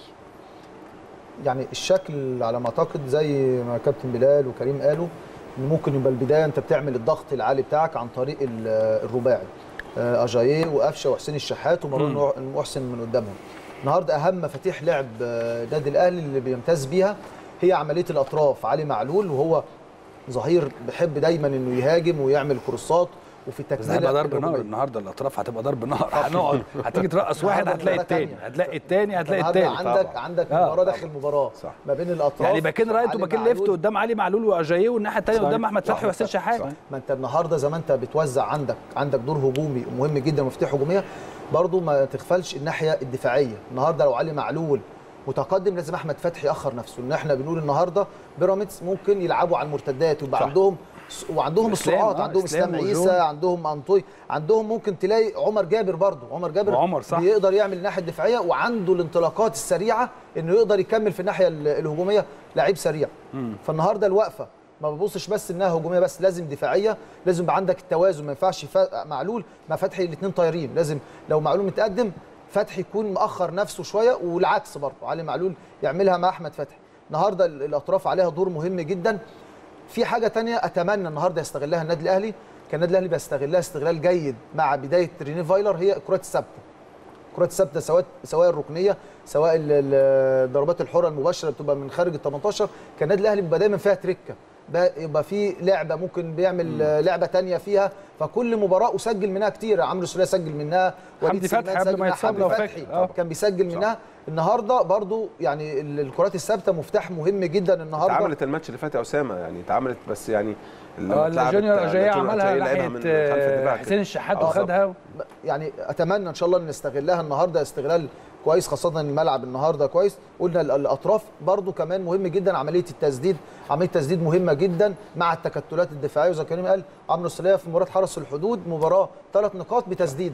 يعني الشكل على ما اعتقد زي ما كابتن بلال وكريم قالوا ان ممكن يبقى البدايه انت بتعمل الضغط العالي بتاعك عن طريق ال- الرباعي آه، اجاييه وقفشه وحسين الشحات ومروان محسن من قدامهم النهارده اهم مفاتيح لعب آه، النادي الاهلي اللي بيمتاز بيها هي عمليه الاطراف علي معلول وهو ظهير بيحب دايما انه يهاجم ويعمل كروسات وفي بس التكمله هيبقى ضرب نار الهجومية. النهارده الاطراف هتبقى ضرب نار هنقعد هتيجي ترقص واحد النهاردة هتلاقي مباراة التاني تانية. هتلاقي التاني هتلاقي النهارده التالت عندك عندك آه، مباراه داخل مباراه صح. ما بين الاطراف يعني باكين رايت علي وباكين معلول. ليفت قدام علي معلول واجاييه والناحيه الثانيه صحيح. قدام احمد فتحي صح. وحسين شحات صح. ما انت النهارده زي ما انت بتوزع عندك عندك دور هجومي مهم جدا ومفتاح هجوميه برضو ما تغفلش الناحيه الدفاعيه النهارده لو علي معلول متقدم لازم احمد فتحي ياخر نفسه ان احنا بنقول النهارده بيراميدز ممكن يلعبوا على المرتدات ويبقى صح. عندهم وعندهم إسلام، السرعات آه، عندهم إسلام اسلام وجون. عيسى عندهم انطوي عندهم ممكن تلاقي عمر جابر برضو عمر جابر وعمر، صح. بيقدر يعمل الناحيه الدفاعيه وعنده الانطلاقات السريعه انه يقدر يكمل في الناحيه ال- الهجوميه لعيب سريع فالنهارده الوقفه ما ببصش بس انها هجوميه بس لازم دفاعيه لازم يبقى عندك التوازن ما ينفعش فا- معلول مع فتحي الاثنين طايرين لازم لو معلول متقدم فتحي يكون مأخر نفسه شويه والعكس برضه علي معلول يعملها مع احمد فتحي النهارده ال- الاطراف عليها دور مهم جدا في حاجه تانية اتمنى النهارده يستغلها النادي الاهلي كان النادي الاهلي بيستغلها استغلال جيد مع بدايه ريني فايلر هي الكرات الثابته الكرات الثابته سواء سواء الركنيه سواء ال- ال- الضربات الحره المباشره بتبقى من خارج ال 18 كان النادي الاهلي بيبقى دايما فيها تريكه بقى- يبقى في لعبه ممكن بيعمل آه، لعبه تانية فيها فكل مباراه وسجل منها كتير عمرو السوليه سجل منها وليد حمدي فتحي سليمان قبل سجل ما منها، يتصاب حمدي لو فتحي فاكر. آه. كان بيسجل منها النهارده برضو يعني ال- الكرات الثابته مفتاح مهم جدا النهارده اتعملت الماتش اللي فات يا اسامه يعني اتعملت بس يعني لما اه اتلعبت- جونيور اجاييه جونيور عملها أجاييه لعبها ناحيه من خلف آه، الدفاع كده. حسين الشحات آه، وخدها يعني اتمنى ان شاء الله ان نستغلها النهارده استغلال كويس خاصه ان الملعب النهارده كويس قلنا ال- الاطراف برضو كمان مهم جدا عمليه التسديد عمليه التسديد مهمه جدا مع التكتلات الدفاعيه وزي ما كريم قال عمرو السوليه في مباراه حرس الحدود مباراه ثلاث نقاط بتسديده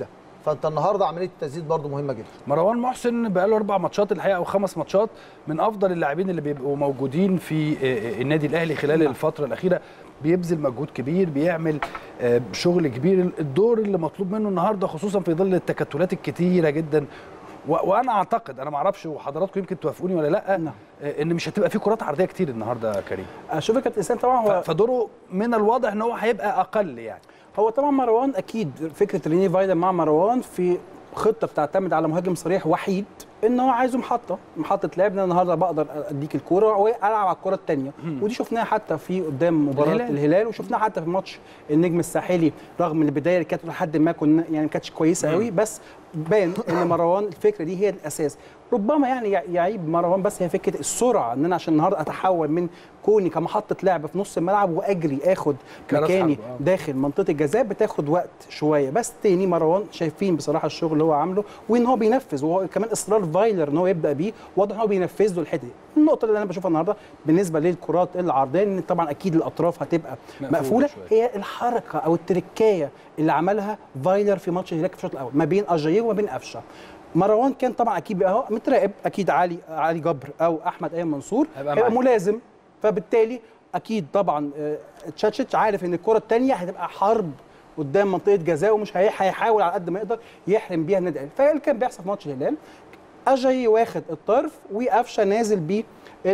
فانت النهارده عمليه التسديد برده مهمه جدا مروان محسن بقى له اربع ماتشات الحقيقه او خمس ماتشات من افضل اللاعبين اللي بيبقوا موجودين في آه، النادي الاهلي خلال الفتره الاخيره بيبذل مجهود كبير بيعمل آه، شغل كبير الدور اللي مطلوب منه النهارده خصوصا في ظل التكتلات الكتيره جدا و- وانا اعتقد انا ما اعرفش وحضراتكم يمكن توافقوني ولا لا نعم. آه، ان مش هتبقى في كرات عرضيه كتير النهارده يا كريم اشوف كابتن اسلام طبعا هو ف- فدوره من الواضح ان هو هيبقى اقل يعني هو طبعا مروان اكيد فكره ريني فايدا مع مروان في خطه بتعتمد على مهاجم صريح وحيد ان هو عايزه محطه محطه لعب إن أنا النهارده بقدر اديك الكوره والعب على الكوره الثانيه ودي شفناها حتى في قدام مباراه الهلال. الهلال, الهلال وشفناها حتى في ماتش النجم الساحلي رغم ان البدايه اللي كانت لحد ما كنا يعني ما كانتش كويسه قوي بس بان ان مروان الفكره دي هي الاساس ربما يعني يع- يعيب مروان بس هي فكره السرعه ان انا عشان النهارده اتحول من كوني كمحطه لعب في نص الملعب واجري اخد كرأس مكاني حرب، آه. داخل منطقه الجزاء بتاخد وقت شويه بس تاني مروان شايفين بصراحه الشغل اللي هو عامله وان هو بينفذ وهو كمان اصرار فايلر ان هو يبدا بيه واضح ان هو بينفذ له الحته دي النقطه اللي انا بشوفها النهارده بالنسبه للكرات العرضيه ان طبعا اكيد الاطراف هتبقى مقفولة مقفوله شوية. هي الحركه او التركايه اللي عملها فايلر في ماتش الهلال في الشوط الاول ما بين اجاييه وما بين قفشه مروان كان طبعا اكيد بقى هو متراقب اكيد علي علي جبر او احمد ايمن منصور هيبقى هيبقى معاه. ملازم فبالتالي اكيد طبعا آه، تشاتشيتش عارف ان الكره الثانيه هتبقى حرب قدام منطقه جزاء ومش هي- هيحاول على قد ما يقدر يحرم بيها النادي الاهلي فاللي كان بيحصل في ماتش الهلال اجاي واخد الطرف وقفشه نازل بيه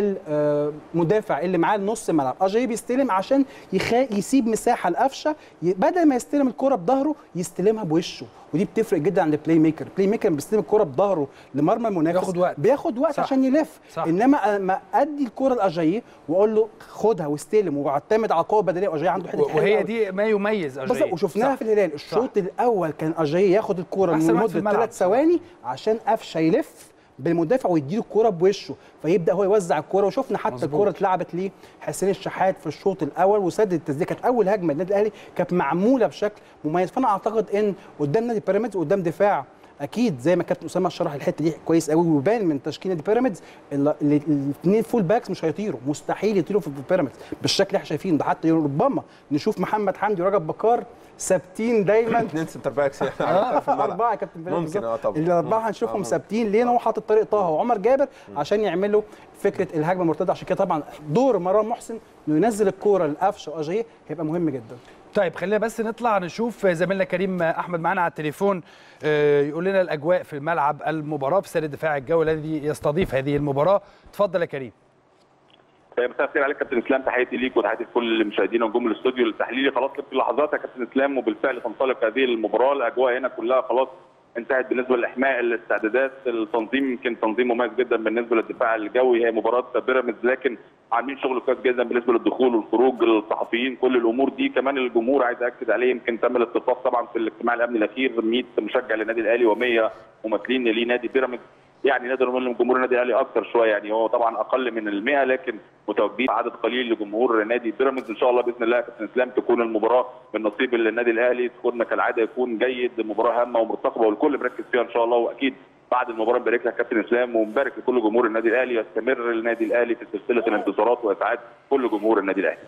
المدافع اللي معاه نص الملعب اجاي بيستلم عشان يخا... يسيب مساحه لقفشه ي... بدل ما يستلم الكره بظهره يستلمها بوشه ودي بتفرق جدا عند البلاي ميكر البلاي ميكر بيستلم الكره بظهره لمرمى المنافس بياخد وقت. بياخد وقت صح. عشان يلف صح. انما ما ادي الكره لاجاي واقول له خدها واستلم واعتمد على القوه البدنيه واجاي عنده حته حلوة وهي أوي. دي ما يميز بالظبط أجاييه. وشفناها صح. في الهلال الشوط الاول كان اجاي ياخد الكوره أحسن واحد في لمده الملعب. ثلاث ثواني عشان قفشه يلف بالمدافع ويديله الكوره بوشه فيبدا هو يوزع الكوره وشفنا حتى مظبوط. الكوره اتلعبت ليه حسين الشحات في الشوط الاول وسدد التسديده كانت اول هجمه النادي الاهلي كانت معموله بشكل مميز فانا اعتقد ان قدام نادي بيراميدز قدام دفاع اكيد زي ما كابتن اسامه شرح الحته دي كويس قوي وبان من تشكيل نادي بيراميدز الاثنين فول باكس مش هيطيروا مستحيل يطيروا في بيراميدز بالشكل اللي احنا شايفينه ده حتى ربما نشوف محمد حمدي ورجب بكار ثابتين دايما اثنين سنتر باكس يعني في الملعب. أربعة يا كابتن بلال ممكن بالظبط. اه طبعا الأربعة آه، هنشوفهم آه. ثابتين ليه إن هو حاطط طريق طه وعمر جابر عشان يعملوا فكرة الهجمة المرتدة عشان كده طبعا دور مروان محسن إنه ينزل الكورة لقفشة وأجاييه هيبقى مهم جدا طيب خلينا بس نطلع نشوف زميلنا كريم احمد معانا على التليفون آه، يقول لنا الاجواء في ملعب المباراه في استاد الدفاع الجوي الذي يستضيف هذه المباراه اتفضل يا كريم مساء الخير عليك كابتن اسلام تحياتي ليك وتحياتي لكل مشاهدينا ونجوم الاستوديو التحليلي خلاص في لحظات يا كابتن اسلام وبالفعل تنطلق هذه المباراه الاجواء هنا كلها خلاص انتهت بالنسبه للاحماء الاستعدادات التنظيم يمكن تنظيم مميز جدا بالنسبه للدفاع الجوي هي مباراه بيراميدز لكن عاملين شغل كويس جدا بالنسبه للدخول والخروج الصحفيين كل الامور دي كمان الجمهور عايز اكد عليه يمكن تم الاتفاق طبعا في الاجتماع الامني الاخير 100 مشجع للنادي الاهلي و100 ممثلين لنادي بيراميدز يعني نقدر نقول ان جمهور النادي الاهلي اكثر شويه يعني هو طبعا اقل من ال 100 لكن متواجدين عدد قليل لجمهور نادي بيراميدز ان شاء الله باذن الله يا كابتن اسلام تكون المباراه من نصيب النادي الاهلي تكون كالعاده يكون جيد مباراه هامه ومرتقبه والكل مركز فيها ان شاء الله واكيد بعد المباراه نبارك لك كابتن اسلام ونبارك لكل جمهور النادي الاهلي يستمر النادي الاهلي في سلسله الانتصارات واسعاد كل جمهور النادي الاهلي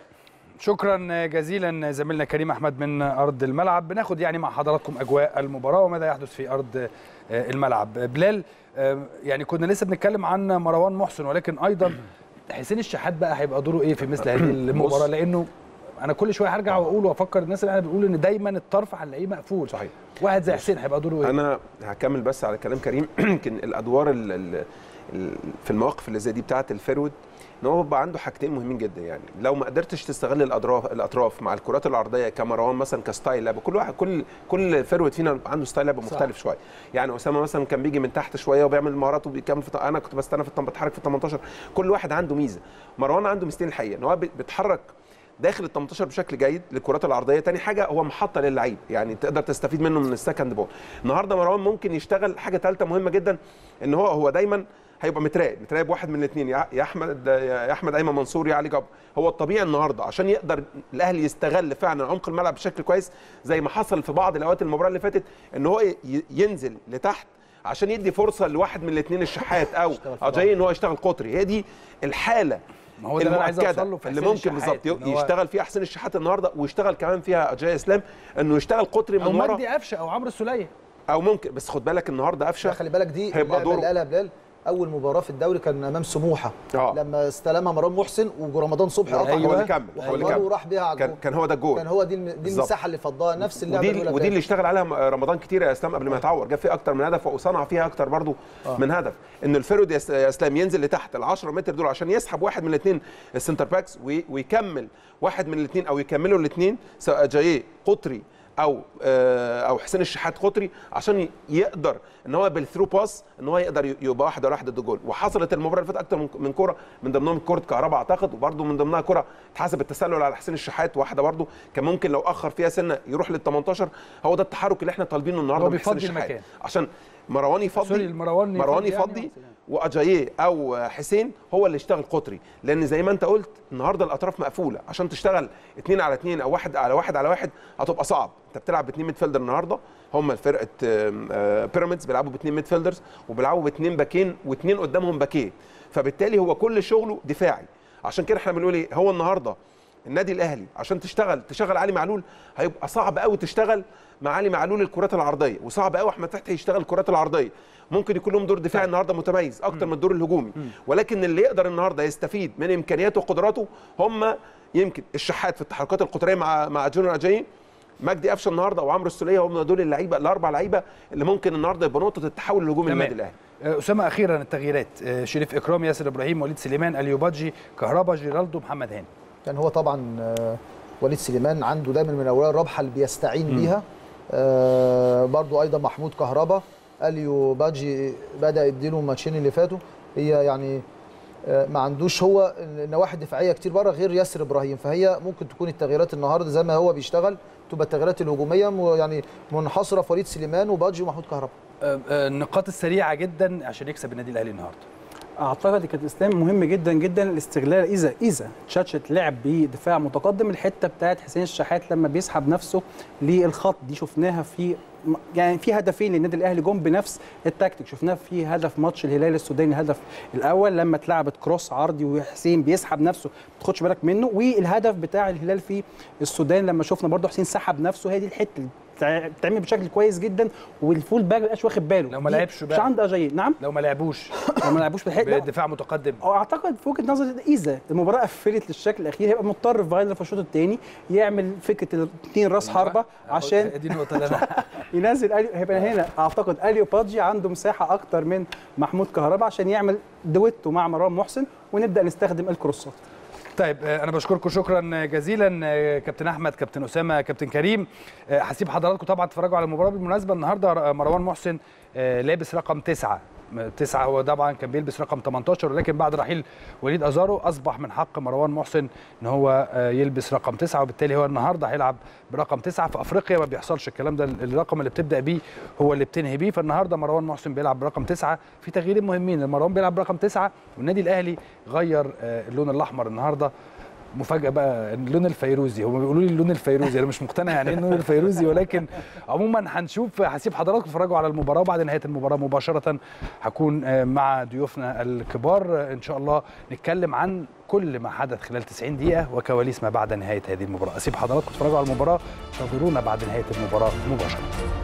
شكرا جزيلا زميلنا كريم احمد من ارض الملعب بناخد يعني مع حضراتكم اجواء المباراه وماذا يحدث في ارض آه، الملعب بلال آه، يعني كنا لسه بنتكلم عن مروان محسن ولكن ايضا حسين الشحات بقى هيبقى دوره ايه في مثل هذه المباراه لانه انا كل شويه هرجع واقول وافكر الناس اللي احنا بنقول ان دايما الطرف هنلاقيه مقفول صحيح واحد زي حسين هيبقى دوره ايه انا هكمل بس على كلام كريم يمكن الادوار ال ال ال- في المواقف اللي زي دي بتاعه الفيرود ان هو بيبقى عنده حاجتين مهمين جدا يعني لو ما قدرتش تستغل الاطراف الاطراف مع الكرات العرضيه كمروان مثلا كستايل لعب كل واحد كل كل فيرود فينا عنده ستايل لعب مختلف شويه يعني اسامه مثلا كان بيجي من تحت شويه وبيعمل مهاراته وبيكمل في انا كنت بستنى في التم- بتحرك في ال 18 كل واحد عنده ميزه مروان عنده ميزتين الحقيقه ان هو بي- بيتحرك داخل ال 18 بشكل جيد للكرات العرضيه تاني حاجه هو محطه للعيب يعني تقدر تستفيد منه من السكند بول النهارده مروان ممكن يشتغل حاجه ثالثه مهمه جدا ان هو هو دايما هيبقى متراقب متراقب واحد من الاثنين يا يا احمد يا احمد ايمن منصور يا علي جبر هو الطبيعي النهارده عشان يقدر الاهلي يستغل فعلا عمق الملعب بشكل كويس زي ما حصل في بعض الاوقات المباراه اللي فاتت ان هو ي- ينزل لتحت عشان يدي فرصه لواحد من الاثنين الشحات او اجاي ان هو يشتغل قطري هي دي الحاله ما هو ده اللي انا عايز المؤكدة اوصل له في اللي حسين ممكن الشحات، بالظبط إن هو- يشتغل فيها حسين الشحات النهارده ويشتغل كمان فيها اجاي اسلام انه يشتغل قطري او من ورا مجدي قفشه او عمرو السوليه او ممكن بس خد بالك النهارده لا قفشه خلي بالك دي هيبقى اللعبه دوره- اللي قالها بلال اول مباراه في الدوري كان امام سموحه آه. لما استلمها مروان محسن ورمضان صبحي قطع هو اللي أيوة. كمل هو اللي وحوره كمل وراح بيها على كان, الجول كان هو ده الجول كان هو دي الم- دي بالظبط. المساحه اللي فضاها نفس اللعبه ودي الأولى ودي اللي بتاعت- اشتغل عليها رمضان كتير يا اسلام قبل ما يتعور جاب فيها اكتر من هدف وصنع فيها اكتر برضو من هدف ان الفيرود يا إس- يا اسلام ينزل لتحت ال 10 متر دول عشان يسحب واحد من الاثنين السنتر باكس وي- ويكمل واحد من الاثنين او يكملوا الاثنين سواء جايه قطري او آه، او حسين الشحات قطري عشان ي- يقدر ان هو بالثرو باس ان هو يقدر ي- يبقى واحد ولا واحد ضد جول وحصلت المباراه اللي فاتت اكتر من- من كوره من ضمنهم كره كهرباء اعتقد وبرده من ضمنها كره اتحسب التسلل على حسين الشحات واحده برده كان ممكن لو اخر فيها سنه يروح لل 18 هو ده التحرك اللي احنا طالبينه النهارده هو من حسين بيفضي الشحات المكان. عشان مروان يفضي سوري، المروان مروان يفضي يعني يفضي وحسين. واجاييه او حسين هو اللي يشتغل قطري لان زي ما انت قلت النهارده الاطراف مقفوله عشان تشتغل اثنين على اثنين او واحد على واحد على واحد هتبقى صعب انت بتلعب باثنين ميد فيلدر النهارده هم فرقه آم، آه، بيراميدز بيلعبوا باثنين ميد فيلدرز وبيلعبوا باثنين باكين واثنين قدامهم باكين فبالتالي هو كل شغله دفاعي عشان كده احنا بنقول ايه هو النهارده النادي الاهلي عشان تشتغل تشغل علي معلول هيبقى صعب قوي تشتغل مع علي معلول الكرات العرضيه وصعب قوي احمد فتحي يشتغل الكرات العرضيه ممكن يكون لهم دور دفاعي النهارده متميز اكتر من الدور الهجومي ولكن اللي يقدر النهارده يستفيد من امكانياته وقدراته هم يمكن الشحات في التحركات القطريه مع مع جونيور اجاي مجدي قفشه النهارده وعمرو السوليه هم دول اللعيبه الاربع لعيبه اللي ممكن النهارده يبقى نقطه التحول الهجومي تمام. للنادي الاهلي آه، اسامه اخيرا التغييرات آه، شريف اكرام ياسر ابراهيم وليد سليمان اليوبادجي كهربا جيرالدو محمد هاني كان هو طبعا آه، وليد سليمان عنده دايما من الاوراق الرابحه اللي بيستعين بيها آه، برضو ايضا محمود كهربا اليو باجي بدا يديله الماتشين اللي فاتوا هي يعني آه، ما عندوش هو نواحي دفاعيه كتير بره غير ياسر ابراهيم فهي ممكن تكون التغييرات النهارده زي ما هو بيشتغل تبقى التغييرات الهجوميه م- يعني منحصره في وليد سليمان وباجي ومحمود كهربا آه، آه، النقاط السريعه جدا عشان يكسب النادي الاهلي النهارده اعتقد كانت اسلام مهم جدا جدا الاستغلال اذا اذا تشاتشت لعب بدفاع متقدم الحته بتاعت حسين الشحات لما بيسحب نفسه للخط دي شفناها في يعني في هدفين للنادي الاهلي جم بنفس التكتيك شفناه في هدف ماتش الهلال السوداني الهدف الاول لما اتلعبت كروس عرضي وحسين بيسحب نفسه ما تاخدش بالك منه والهدف بتاع الهلال في السودان لما شفنا برضو حسين سحب نفسه هي دي الحته اللي بتع- بتتعمل بشكل كويس جدا والفول باك ما بقاش واخد باله لو ما دي لعبش مش بقى. عند اجاي نعم لو ما لعبوش لو ما لعبوش بالحته لا، بدفاع متقدم أو اعتقد في وجهه نظري اذا المباراه قفلت للشكل الاخير هيبقى مضطر فايلر في الشوط الثاني يعمل فكره الاثنين راس حربه عشان دي النقطه اللي انا ينزل أليو هيبقى هنا اعتقد اليو بادجي عنده مساحه اكتر من محمود كهربا عشان يعمل دويتو مع مروان محسن ونبدا نستخدم الكروسات طيب آه، انا بشكركم شكرا جزيلا آه، كابتن احمد كابتن اسامه كابتن كريم آه، هسيب حضراتكم طبعا تتفرجوا على المباراه بالمناسبه النهارده آه، مروان محسن آه، لابس رقم تسعة م- تسعة هو طبعا كان بيلبس رقم 18 ولكن بعد رحيل وليد ازارو اصبح من حق مروان محسن ان هو آه، يلبس رقم تسعة وبالتالي هو النهارده هيلعب برقم تسعة في افريقيا ما بيحصلش الكلام ده الرقم اللي بتبدا بيه هو اللي بتنهي بيه فالنهارده مروان محسن بيلعب برقم تسعة في تغييرين مهمين مروان بيلعب برقم تسعة والنادي الاهلي غير آه، اللون الاحمر النهارده مفاجاه بقى اللون الفيروزي هم بيقولوا لي اللون الفيروزي انا مش مقتنع يعني ايه اللون الفيروزي ولكن عموما هنشوف هسيب حضراتكم تتفرجوا على المباراه وبعد نهايه المباراه مباشره هكون آه، مع ضيوفنا الكبار آه، ان شاء الله نتكلم عن كل ما حدث خلال 90 دقيقه وكواليس ما بعد نهايه هذه المباراه اسيب حضراتكم تتفرجوا على المباراه انتظرونا بعد نهايه المباراه مباشره